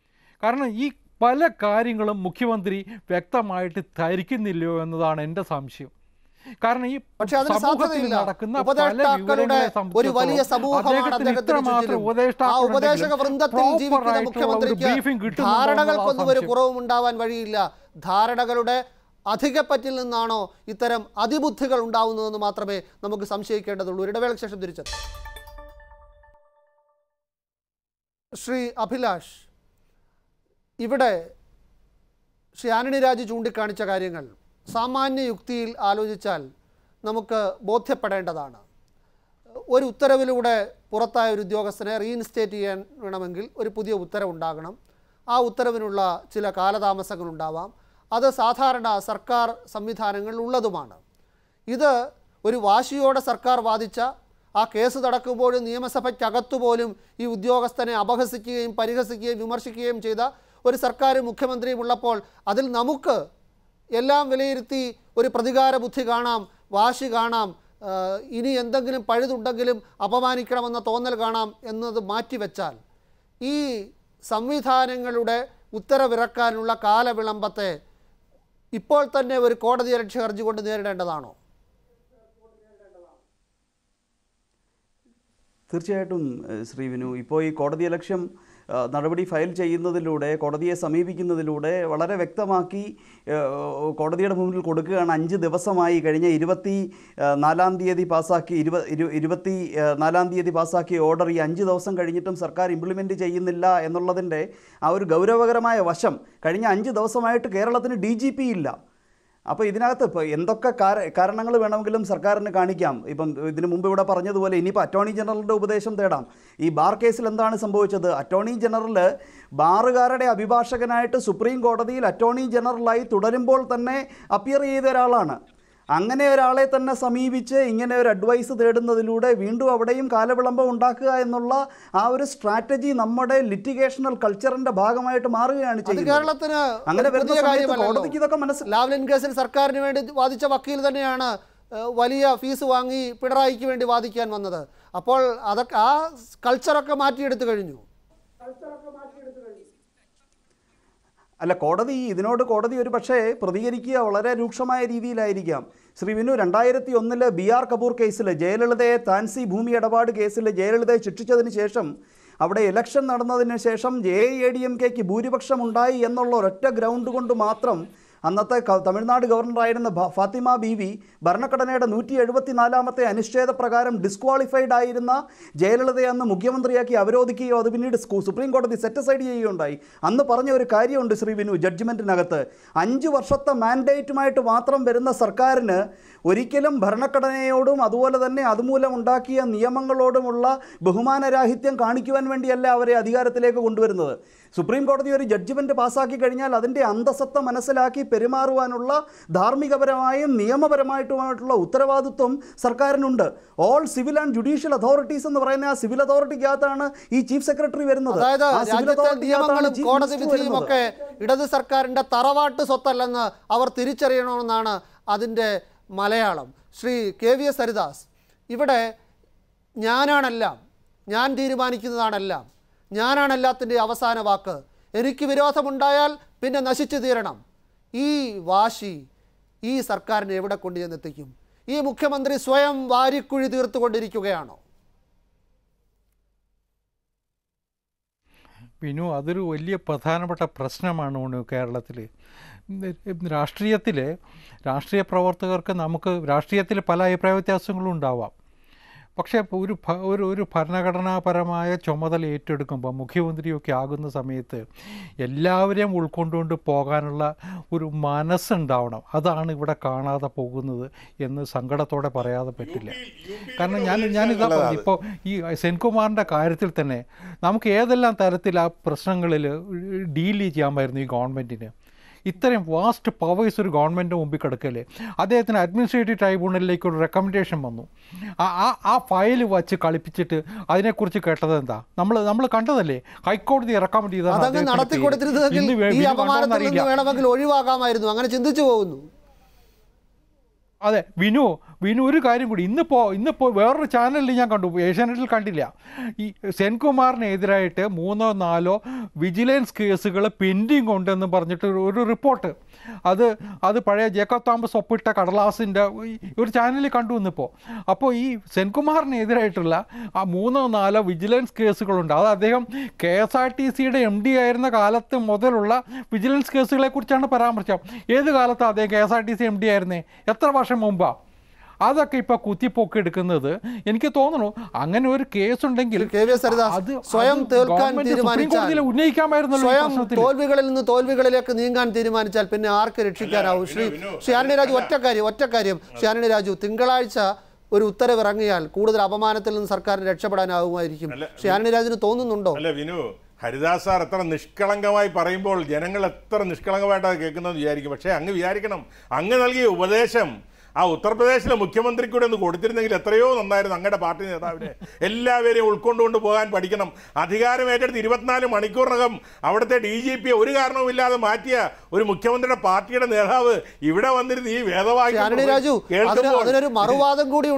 കാരണം ഈ പല കാര്യങ്ങളും മുഖ്യമന്ത്രി വ്യക്തമായിട്ട് ധരിക്കുന്നില്ലയോ എന്നതാണ് എൻ്റെ സംശയം കാരണം ഈ പക്ഷേ അതിന് സമൂഹത്തിൽ സാധ്യതയില്ല. നടക്കുന്ന പല ഉപദേഷ്ടാക്കളുടെ വിവരങ്ങളെ ഒരു വലിയ സംബന്ധിച്ചിടത്തോളം സമൂഹമാണ് അദ്ദേഹത്തിന് അദ്ദേഹത്തിന് ഇത്രമാത്രം ചുറ്റിലും. ആ ഉപദേഷ്ടാക്കളുണ്ടെങ്കിലും ഉപദേശക വൃന്ദത്തിൽ proper ജീവിക്കുന്ന ആയിട്ടുള്ള ഒരു മുഖ്യമന്ത്രിക്ക് briefing കിട്ടുന്നുണ്ടോ ധാരണകൾക്കൊന്നും ഒരു എന്നുള്ളതാണ് കുറവും ഉണ്ടാവാൻ വഴിയില്ല ധാരണകളുടെ അധികപ്പറ്റിൽ നിന്നാണോ ഇത്തരം അതിബുദ്ധികൾ ഉണ്ടാവുന്നതെന്ന് മാത്രമേ നമുക്ക് സംശയിക്കേണ്ടതുള്ളൂ ഒരു ഇടവേളയ്ക്ക് ശേഷം തിരിച്ചത് ശ്രീ അഭിലാഷ് ഇവിടെ ശ്രീ ആന്റണി രാജു ചൂണ്ടിക്കാണിച്ച കാര്യങ്ങൾ സാമാന്യ യുക്തിയിൽ ആലോചിച്ചാൽ നമുക്ക് ബോധ്യപ്പെടേണ്ടതാണ് ഒരു ഉത്തരവിലൂടെ പുറത്തായ ഒരു ഉദ്യോഗസ്ഥനെ റീഇൻസ്റ്റേറ്റ് ചെയ്യാൻ വേണമെങ്കിൽ ഒരു പുതിയ ഉത്തരവുണ്ടാകണം ആ ഉത്തരവിനുള്ള ചില കാലതാമസങ്ങളുണ്ടാവാം അത് സാധാരണ സർക്കാർ സംവിധാനങ്ങളിൽ ഉള്ളതുമാണ് ഇത് ഒരു വാശിയോടെ സർക്കാർ വാദിച്ച ആ കേസ് നടക്കുമ്പോഴും നിയമസഭയ്ക്കകത്തു പോലും ഈ ഉദ്യോഗസ്ഥനെ അപഹസിക്കുകയും പരിഹസിക്കുകയും വിമർശിക്കുകയും ചെയ്ത ഒരു സർക്കാരും മുഖ്യമന്ത്രിയും ഉള്ളപ്പോൾ അതിൽ നമുക്ക് എല്ലാം വിലയിരുത്തി ഒരു പ്രതികാര ബുദ്ധി കാണാം വാശി കാണാം ആ, ഇനി എന്തെങ്കിലും പഴുതുണ്ടെങ്കിലും അപമാനിക്കണമെന്ന തോന്നൽ കാണാം എന്നത് മാറ്റിവെച്ചാൽ ഈ സംവിധാനങ്ങളുടെ ഉത്തരവിറക്കാനുള്ള കാലവിളംബത്തെ ഇപ്പോൾ തന്നെ ഒരു കോടതി അലക്ഷ്യ ഹർജി കൊണ്ട് നേരിടേണ്ടതാണോ തീർച്ചയായിട്ടും ഏഹ്, ശ്രീ വിനു ഇപ്പോൾ ഈ കോടതി ലക്ഷ്യം ഏഹ്, നടപടി ഫയൽ ചെയ്യുന്നതിലൂടെ കോടതിയെ സമീപിക്കുന്നതിലൂടെ വളരെ വ്യക്തമാക്കി ഏഹ്, കോടതിയുടെ മുമ്പിൽ കൊടുക്കുകയാണ് അഞ്ച് ദിവസമായി കഴിഞ്ഞ ഇരുപത്തി ഏഹ്, നാലാം തീയതി പാസ്സാക്കി ഇരുപ ഇരു- ഇരുപത്തി ഏഹ്, നാലാം തീയതി പാസ്സാക്കിയ ഓർഡർ ഈ അഞ്ച് ദിവസം കഴിഞ്ഞിട്ടും സർക്കാർ ഇംപ്ലിമെൻറ്റ് ചെയ്യുന്നില്ല എന്നുള്ളതിൻ്റെ ആ ഒരു ഗൗരവകരമായ വശം കഴിഞ്ഞ അഞ്ച് ദിവസമായിട്ട് കേരളത്തിന് ഡി ജി പി ഇല്ല അപ്പോൾ ഇതിനകത്ത് ഇപ്പോൾ എന്തൊക്കെ കാരണങ്ങൾ വേണമെങ്കിലും സർക്കാരിന് കാണിക്കാം ഇപ്പം ഇതിനു മുമ്പ് ഇവിടെ പറഞ്ഞതുപോലെ ഇനിയിപ്പോൾ അറ്റോർണി ജനറലിൻ്റെ ഉപദേശം തേടാം ഈ ബാർ കേസിൽ എന്താണ് സംഭവിച്ചത് അറ്റോർണി ജനറൽ ബാറുകാരുടെ അഭിഭാഷകനായിട്ട് സുപ്രീം കോടതിയിൽ അറ്റോർണി ജനറലായി തുടരുമ്പോൾ തന്നെ അപ്പിയർ ചെയ്ത ഒരാളാണ് അങ്ങനെ ഒരാളെ തന്നെ സമീപിച്ച് ഇങ്ങനെ ഒരു അഡ്വൈസ് തേടുന്നതിലൂടെ വീണ്ടും അവിടെയും കാലവിളംബം ഉണ്ടാക്കുക എന്നുള്ള ആ ഒരു സ്ട്രാറ്റജി നമ്മുടെ ലിറ്റിഗേഷണൽ കൾച്ചറിന്റെ ഭാഗമായിട്ട് മാറുകയാണ് അത് ചെയ്യുന്നത് കേരളത്തിന് അങ്ങനെ ഒരു വരുന്ന പുതിയ സമയത്ത് കാര്യമല്ലല്ലോ. കോടതിക്ക് ഇതൊക്കെ മനസ്സിൽ ലാവ്ലിൻ കേസിൽ സർക്കാരിന് വേണ്ടി വാദിച്ച വക്കീൽ തന്നെയാണ് ഏഹ്, വലിയ ഫീസ് വാങ്ങി പിണറായിക്ക് വേണ്ടി വാദിക്കാൻ വന്നത് അപ്പോൾ അതൊക്കെ ആ കൾച്ചറൊക്കെ മാറ്റിയെടുത്തു കഴിഞ്ഞു അല്ല കോടതി ഇതിനോട് കോടതി ഒരു പക്ഷേ പ്രതികരിക്കുക വളരെ രൂക്ഷമായ രീതിയിലായിരിക്കാം ശ്രീ വിനു രണ്ടായിരത്തി ഒന്നില് ബി ആർ കപൂർ കേസിൽ ജയലളിതയെ താൻസി ഭൂമി ഇടപാട് കേസിൽ ജയലളിതയെ ശിക്ഷിച്ചതിന് ശേഷം അവിടെ ഇലക്ഷൻ നടന്നതിന് ശേഷം ജെ എ ഡി എം കെക്ക് ഭൂരിപക്ഷം ഉണ്ടായി എന്നുള്ള ഒരൊറ്റ ഗ്രൗണ്ട് കൊണ്ട് മാത്രം അന്നത്തെ ക- തമിഴ്നാട് ഗവർണറായിരുന്ന ഭ- ഫാത്തിമ ബീവി ഭരണഘടനയുടെ നൂറ്റി എഴുപത്തിനാലാമത്തെ അനുച്ഛേദ പ്രകാരം ഡിസ്ക്വാളിഫൈഡ് ആയിരുന്ന ജയലളിതയെ അന്ന് മുഖ്യമന്ത്രിയാക്കി അവരോധിക്കുകയോ അത് പിന്നീട് സ്കൂ- സുപ്രീം കോടതി സെറ്റിസൈഡ് ചെയ്യുകയുണ്ടായി അന്ന് പറഞ്ഞ ഒരു കാര്യമുണ്ട് ശ്രീ വിനു ജഡ്ജ്മെൻറ്റിനകത്ത് അഞ്ച് വർഷത്തെ മാൻഡേറ്റുമായിട്ട് മാത്രം വരുന്ന സർക്കാരിന് ഒരിക്കലും ഭരണഘടനയോടും അതുപോലെ തന്നെ അതുമൂലം ഉണ്ടാക്കിയ നിയമങ്ങളോടുമുള്ള ബഹുമാനരാഹിത്യം കാണിക്കുവാൻ വേണ്ടിയല്ല അവരെ അധികാരത്തിലേക്ക് കൊണ്ടുവരുന്നത് സുപ്രീം കോടതി ഒരു ജഡ്ജ്മെൻറ്റ് പാസ്സാക്കി കഴിഞ്ഞാൽ അതിൻ്റെ അന്തസത്ത മനസ്സിലാക്കി പെരുമാറുവാനുള്ള ധാർമ്മികപരമായും നിയമപരമായിട്ടുമായിട്ടുള്ള ഉത്തരവാദിത്വം സർക്കാരിനുണ്ട് all civil and judicial authorities എന്ന് പറയുന്ന ആ സിവിൽ അതോറിറ്റിക്കകത്താണ് ഈ ചീഫ് സെക്രട്ടറി വരുന്നത് അതായത് ആ സിവിൽ രാജ്യത്തെ അതോറിറ്റിക്കകത്താണ് നിയമങ്ങളും chief കോടതി minister വിധിയും വരുന്നത്. ഒക്കെ ഇടത് സർക്കാരിന്റെ തറവാട്ട് സ്വത്തല്ലെന്ന് അവർ തിരിച്ചറിയണമെന്നാണ് അതിൻ്റെ Malayalam Shri K V S Haridas ഇവിടെ ഞാനാണെല്ലാം ഞാൻ തീരുമാനിക്കുന്നതാണെല്ലാം ഞാനാണ് എല്ലാത്തിൻ്റെ അവസാന വാക്ക് എനിക്ക് വിരോധമുണ്ടായാൽ പിന്നെ നശിച്ചു തീരണം ഈ വാശി ഈ സർക്കാരിനെ എവിടെ കൊണ്ടുചെന്നെത്തിക്കും ഈ മുഖ്യമന്ത്രി സ്വയം വാരിക്കുഴി തീർത്തുകൊണ്ടിരിക്കുകയാണോ വിനു അതൊരു വലിയ പ്രധാനപ്പെട്ട പ്രശ്നമാണ് ഉണ്ണു കേരളത്തിൽ രാഷ്ട്രീയത്തിൽ രാഷ്ട്രീയ പ്രവർത്തകർക്ക് നമുക്ക് രാഷ്ട്രീയത്തിൽ പല അഭിപ്രായ വ്യത്യാസങ്ങളും ഉണ്ടാവാം പക്ഷേ ഇപ്പോൾ ഒരു ഭ- ഒരു ഒരു ഭരണഘടനാപരമായ ചുമതല ഏറ്റെടുക്കുമ്പോൾ മുഖ്യമന്ത്രിയൊക്കെ ആകുന്ന സമയത്ത് എല്ലാവരെയും ഉൾക്കൊണ്ടുകൊണ്ട് പോകാനുള്ള ഒരു മനസ്സുണ്ടാവണം അതാണ് ഇവിടെ കാണാതെ പോകുന്നത് എന്ന് സങ്കടത്തോടെ പറയാതെ പറ്റില്ല കാരണം ഞാൻ ഞാനിതാ പറഞ്ഞു ഇപ്പോൾ ഈ സെൻകുമാറിൻ്റെ കാര്യത്തിൽ തന്നെ നമുക്ക് ഏതെല്ലാം തരത്തിൽ ആ പ്രശ്നങ്ങളിൽ ഡീൽ ചെയ്യാമായിരുന്നു ഈ ഗവൺമെൻറ്റിന് ഇത്രയും വാസ്റ്റ് പവേഴ്സ് ഒരു ഗവൺമെൻറ് മുമ്പിൽ കിടക്കല്ലേ അദ്ദേഹത്തിന് അഡ്മിനിസ്ട്രേറ്റീവ് ട്രൈബ്യൂണലിലേക്ക് ഒരു റെക്കമെൻഡേഷൻ വന്നു ആ ആ ആ ഫയൽ വച്ച് കളിപ്പിച്ചിട്ട് അതിനെക്കുറിച്ച് കേട്ടത് എന്താ നമ്മൾ നമ്മൾ കണ്ടതല്ലേ ഹൈക്കോടതി റെക്കമെൻഡ് ചെയ്തതാണ് അതങ്ങ് അദ്ദേഹത്തിന്റെ നടത്തി പേര്. കൊടുത്തിരുന്നെങ്കിൽ ഇന്ന് വേ- ഈ വിനു അപമാനത്തിൽ കണ്ടോന്നറിയില്ല. നിന്ന് വേണമെങ്കിൽ ഒഴിവാക്കാമായിരുന്നു അങ്ങനെ ചിന്തിച്ചു പോകുന്നു അതെ വിനു വിനു ഒരു കാര്യം കൂടി ഇന്നിപ്പോൾ ഇന്നിപ്പോൾ വേറൊരു ചാനലിൽ ഞാൻ കണ്ടു ഏഷ്യാനെറ്റിൽ കണ്ടില്ല ഈ സെൻകുമാറിനെതിരായിട്ട് മൂന്നോ നാലോ വിജിലൻസ് കേസുകൾ പെൻഡിങ് ഉണ്ടെന്ന് പറഞ്ഞിട്ട് ഒരു- ഒരു റിപ്പോർട്ട് അത് അത് പഴയ ജേക്കബ് തോമസ് ഒപ്പിട്ട കടലാസിൻ്റെ ഒരു ചാനലിൽ കണ്ടു ഇന്നിപ്പോൾ അപ്പോൾ ഈ സെൻകുമാറിനെതിരായിട്ടുള്ള ആ മൂന്നോ നാലോ വിജിലൻസ് കേസുകളുണ്ട് അത് അദ്ദേഹം കെ എസ് ആർ ടി സിയുടെ എം ഡി ആയിരുന്ന കാലത്ത് മുതലുള്ള വിജിലൻസ് കേസുകളെ കുറിച്ചാണ് പരാമർശം ഏത് കാലത്താണ് അദ്ദേഹം K S R T C M D ആയിരുന്നേ എത്ര വർഷം മുമ്പാ അതൊക്കെ ഇപ്പൊ കുത്തിപ്പൊക്കി എടുക്കുന്നത് എനിക്ക് തോന്നുന്നു അങ്ങനെ ഒരു കേസ് ഉണ്ടെങ്കിൽ കെ വി എസ് ഹരിദാസ് സ്വയം തീർക്കാൻ സുപ്രീം കോടതിയിൽ തീരുമാനിച്ചാൽ ഉന്നയിക്കാമായിരുന്നല്ലോ ഈ സ്വയം പ്രശ്നത്തിൽ. തോൽവികളിൽ നിന്ന് തോൽവികളിലേക്ക് നീങ്ങാൻ തീരുമാനിച്ചാൽ പിന്നെ ആർക്ക് രക്ഷിക്കാനാവും ശ്രീ ശ്രീ ആന്റണി രാജു ഒറ്റ കാര്യം ഒറ്റ കാര്യം ശ്രീ ആന്റണി രാജു തിങ്കളാഴ്ച ഒരു ഉത്തരവ് ഇറങ്ങിയാൽ കൂടുതൽ അപമാനത്തിൽ നിന്ന് സർക്കാരിന് രക്ഷപ്പെടാനാവുമായിരിക്കും ശ്രീ ആന്റണി രാജുവിന് തോന്നുന്നുണ്ടോ അല്ല വിനു ഹരിദാസ് സാർ എത്ര നിഷ്കളങ്കമായി പറയുമ്പോൾ ജനങ്ങൾ എത്ര നിഷ്കളങ്കമായിട്ടാണ് കേൾക്കുന്നതെന്ന് വിചാരിക്കും പക്ഷേ അങ്ങ് വിചാരിക്കണം അങ്ങ് നൽകിയ ഉപദേശം ആ ഉത്തർപ്രദേശിലെ മുഖ്യമന്ത്രിക്ക് കൂടെ ഒന്ന് കൊടുത്തിരുന്നെങ്കിൽ എത്രയോ നന്നായിരുന്നു അങ്ങയുടെ പാർട്ടി നേതാവിനെ എല്ലാവരെയും ഉൾക്കൊണ്ടുകൊണ്ട് പോകാൻ പഠിക്കണം അധികാരം ഏറ്റെടുത്ത് ഇരുപത്തിനാല് മണിക്കൂറിനകം അവിടുത്തെ ഡി ജി പിയെ ഒരു കാരണവുമില്ലാതെ മാറ്റിയ ഒരു മുഖ്യമന്ത്രിയുടെ പാർട്ടിയുടെ നേതാവ് ഇവിടെ വന്നിരുന്ന് ഈ ശ്രീ ആന്റണി രാജു വേദവാക്യം അതിന് കേൾക്കുമ്പോൾ അതിനൊരു മറുവാദം കൂടിയുണ്ട്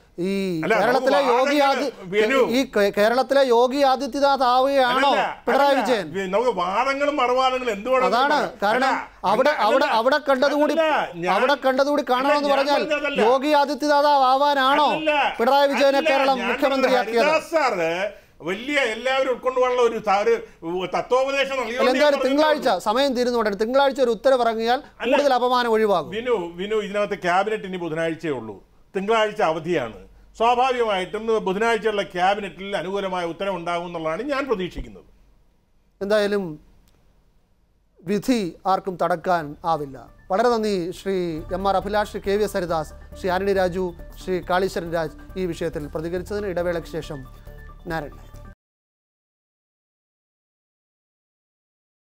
ഈ അല്ല, കേരളത്തിലെ നമുക്ക് യോഗി വാദങ്ങള് ആദി വിനു. ഈ കേ- കേരളത്തിലെ യോഗി ആദിത്യനാഥ് ആവുകയാണോ അല്ലല്ല, പിണറായി അല്ലല്ല. വിജയൻ വി- നമുക്ക് വാദങ്ങളും മറുവാദങ്ങളും എന്തുകൊണ്ടും അതാണ് കാരണം അവിടെ അവിടെ അവിടെ കണ്ടതുകൂടി അവിടെ കണ്ടതുകൂടി കാണണമെന്ന് പറഞ്ഞാൽ യോഗി ആദിത്യനാഥ് ആവാനാണോ പിണറായി വിജയനെ കേരളം മുഖ്യമന്ത്രിയാക്കിയത് സാറ് വലിയ എല്ലാവരും ഉൾക്കൊണ്ടുപോകാനുള്ള ഒരു സാ- ഒരു തത്വോപദേശം അല്ല, നൽകിയോണ്ട് ഞാൻ എന്തായാലും പറഞ്ഞതേ തിങ്കളാഴ്ച ഉള്ളൂ. സമയം തീരുന്നുണ്ട് തിങ്കളാഴ്ച ഒരു ഉത്തരവ് ഇറങ്ങിയാൽ കൂടുതൽ അപമാനം ഒഴിവാകും വിനു വിനു ഇതിനകത്ത് ക്യാബിനറ്റ് ഇനി ബുധനാഴ്ചയേ ഉള്ളൂ തിങ്കളാഴ്ച അവധിയാണ് സ്വാഭാവികമായിട്ടും ബുധനാഴ്ചയുള്ള ക്യാബിനറ്റിൽ അനുകൂലമായ ഉത്തരവ് ഉണ്ടാകും എന്നുള്ളതാണ് ഞാൻ പ്രതീക്ഷിക്കുന്നത് എന്തായാലും വിധി ആർക്കും തടക്കാൻ ആവില്ല വളരെ നന്ദി Shri M R Abhilash Shri K V S Haridas Shri Antony Raju Shri Kaleeswaran Raj ഈ വിഷയത്തിൽ പ്രതികരിച്ചതിന് ഇടവേളയ്ക്ക് ശേഷം നാരായണൻ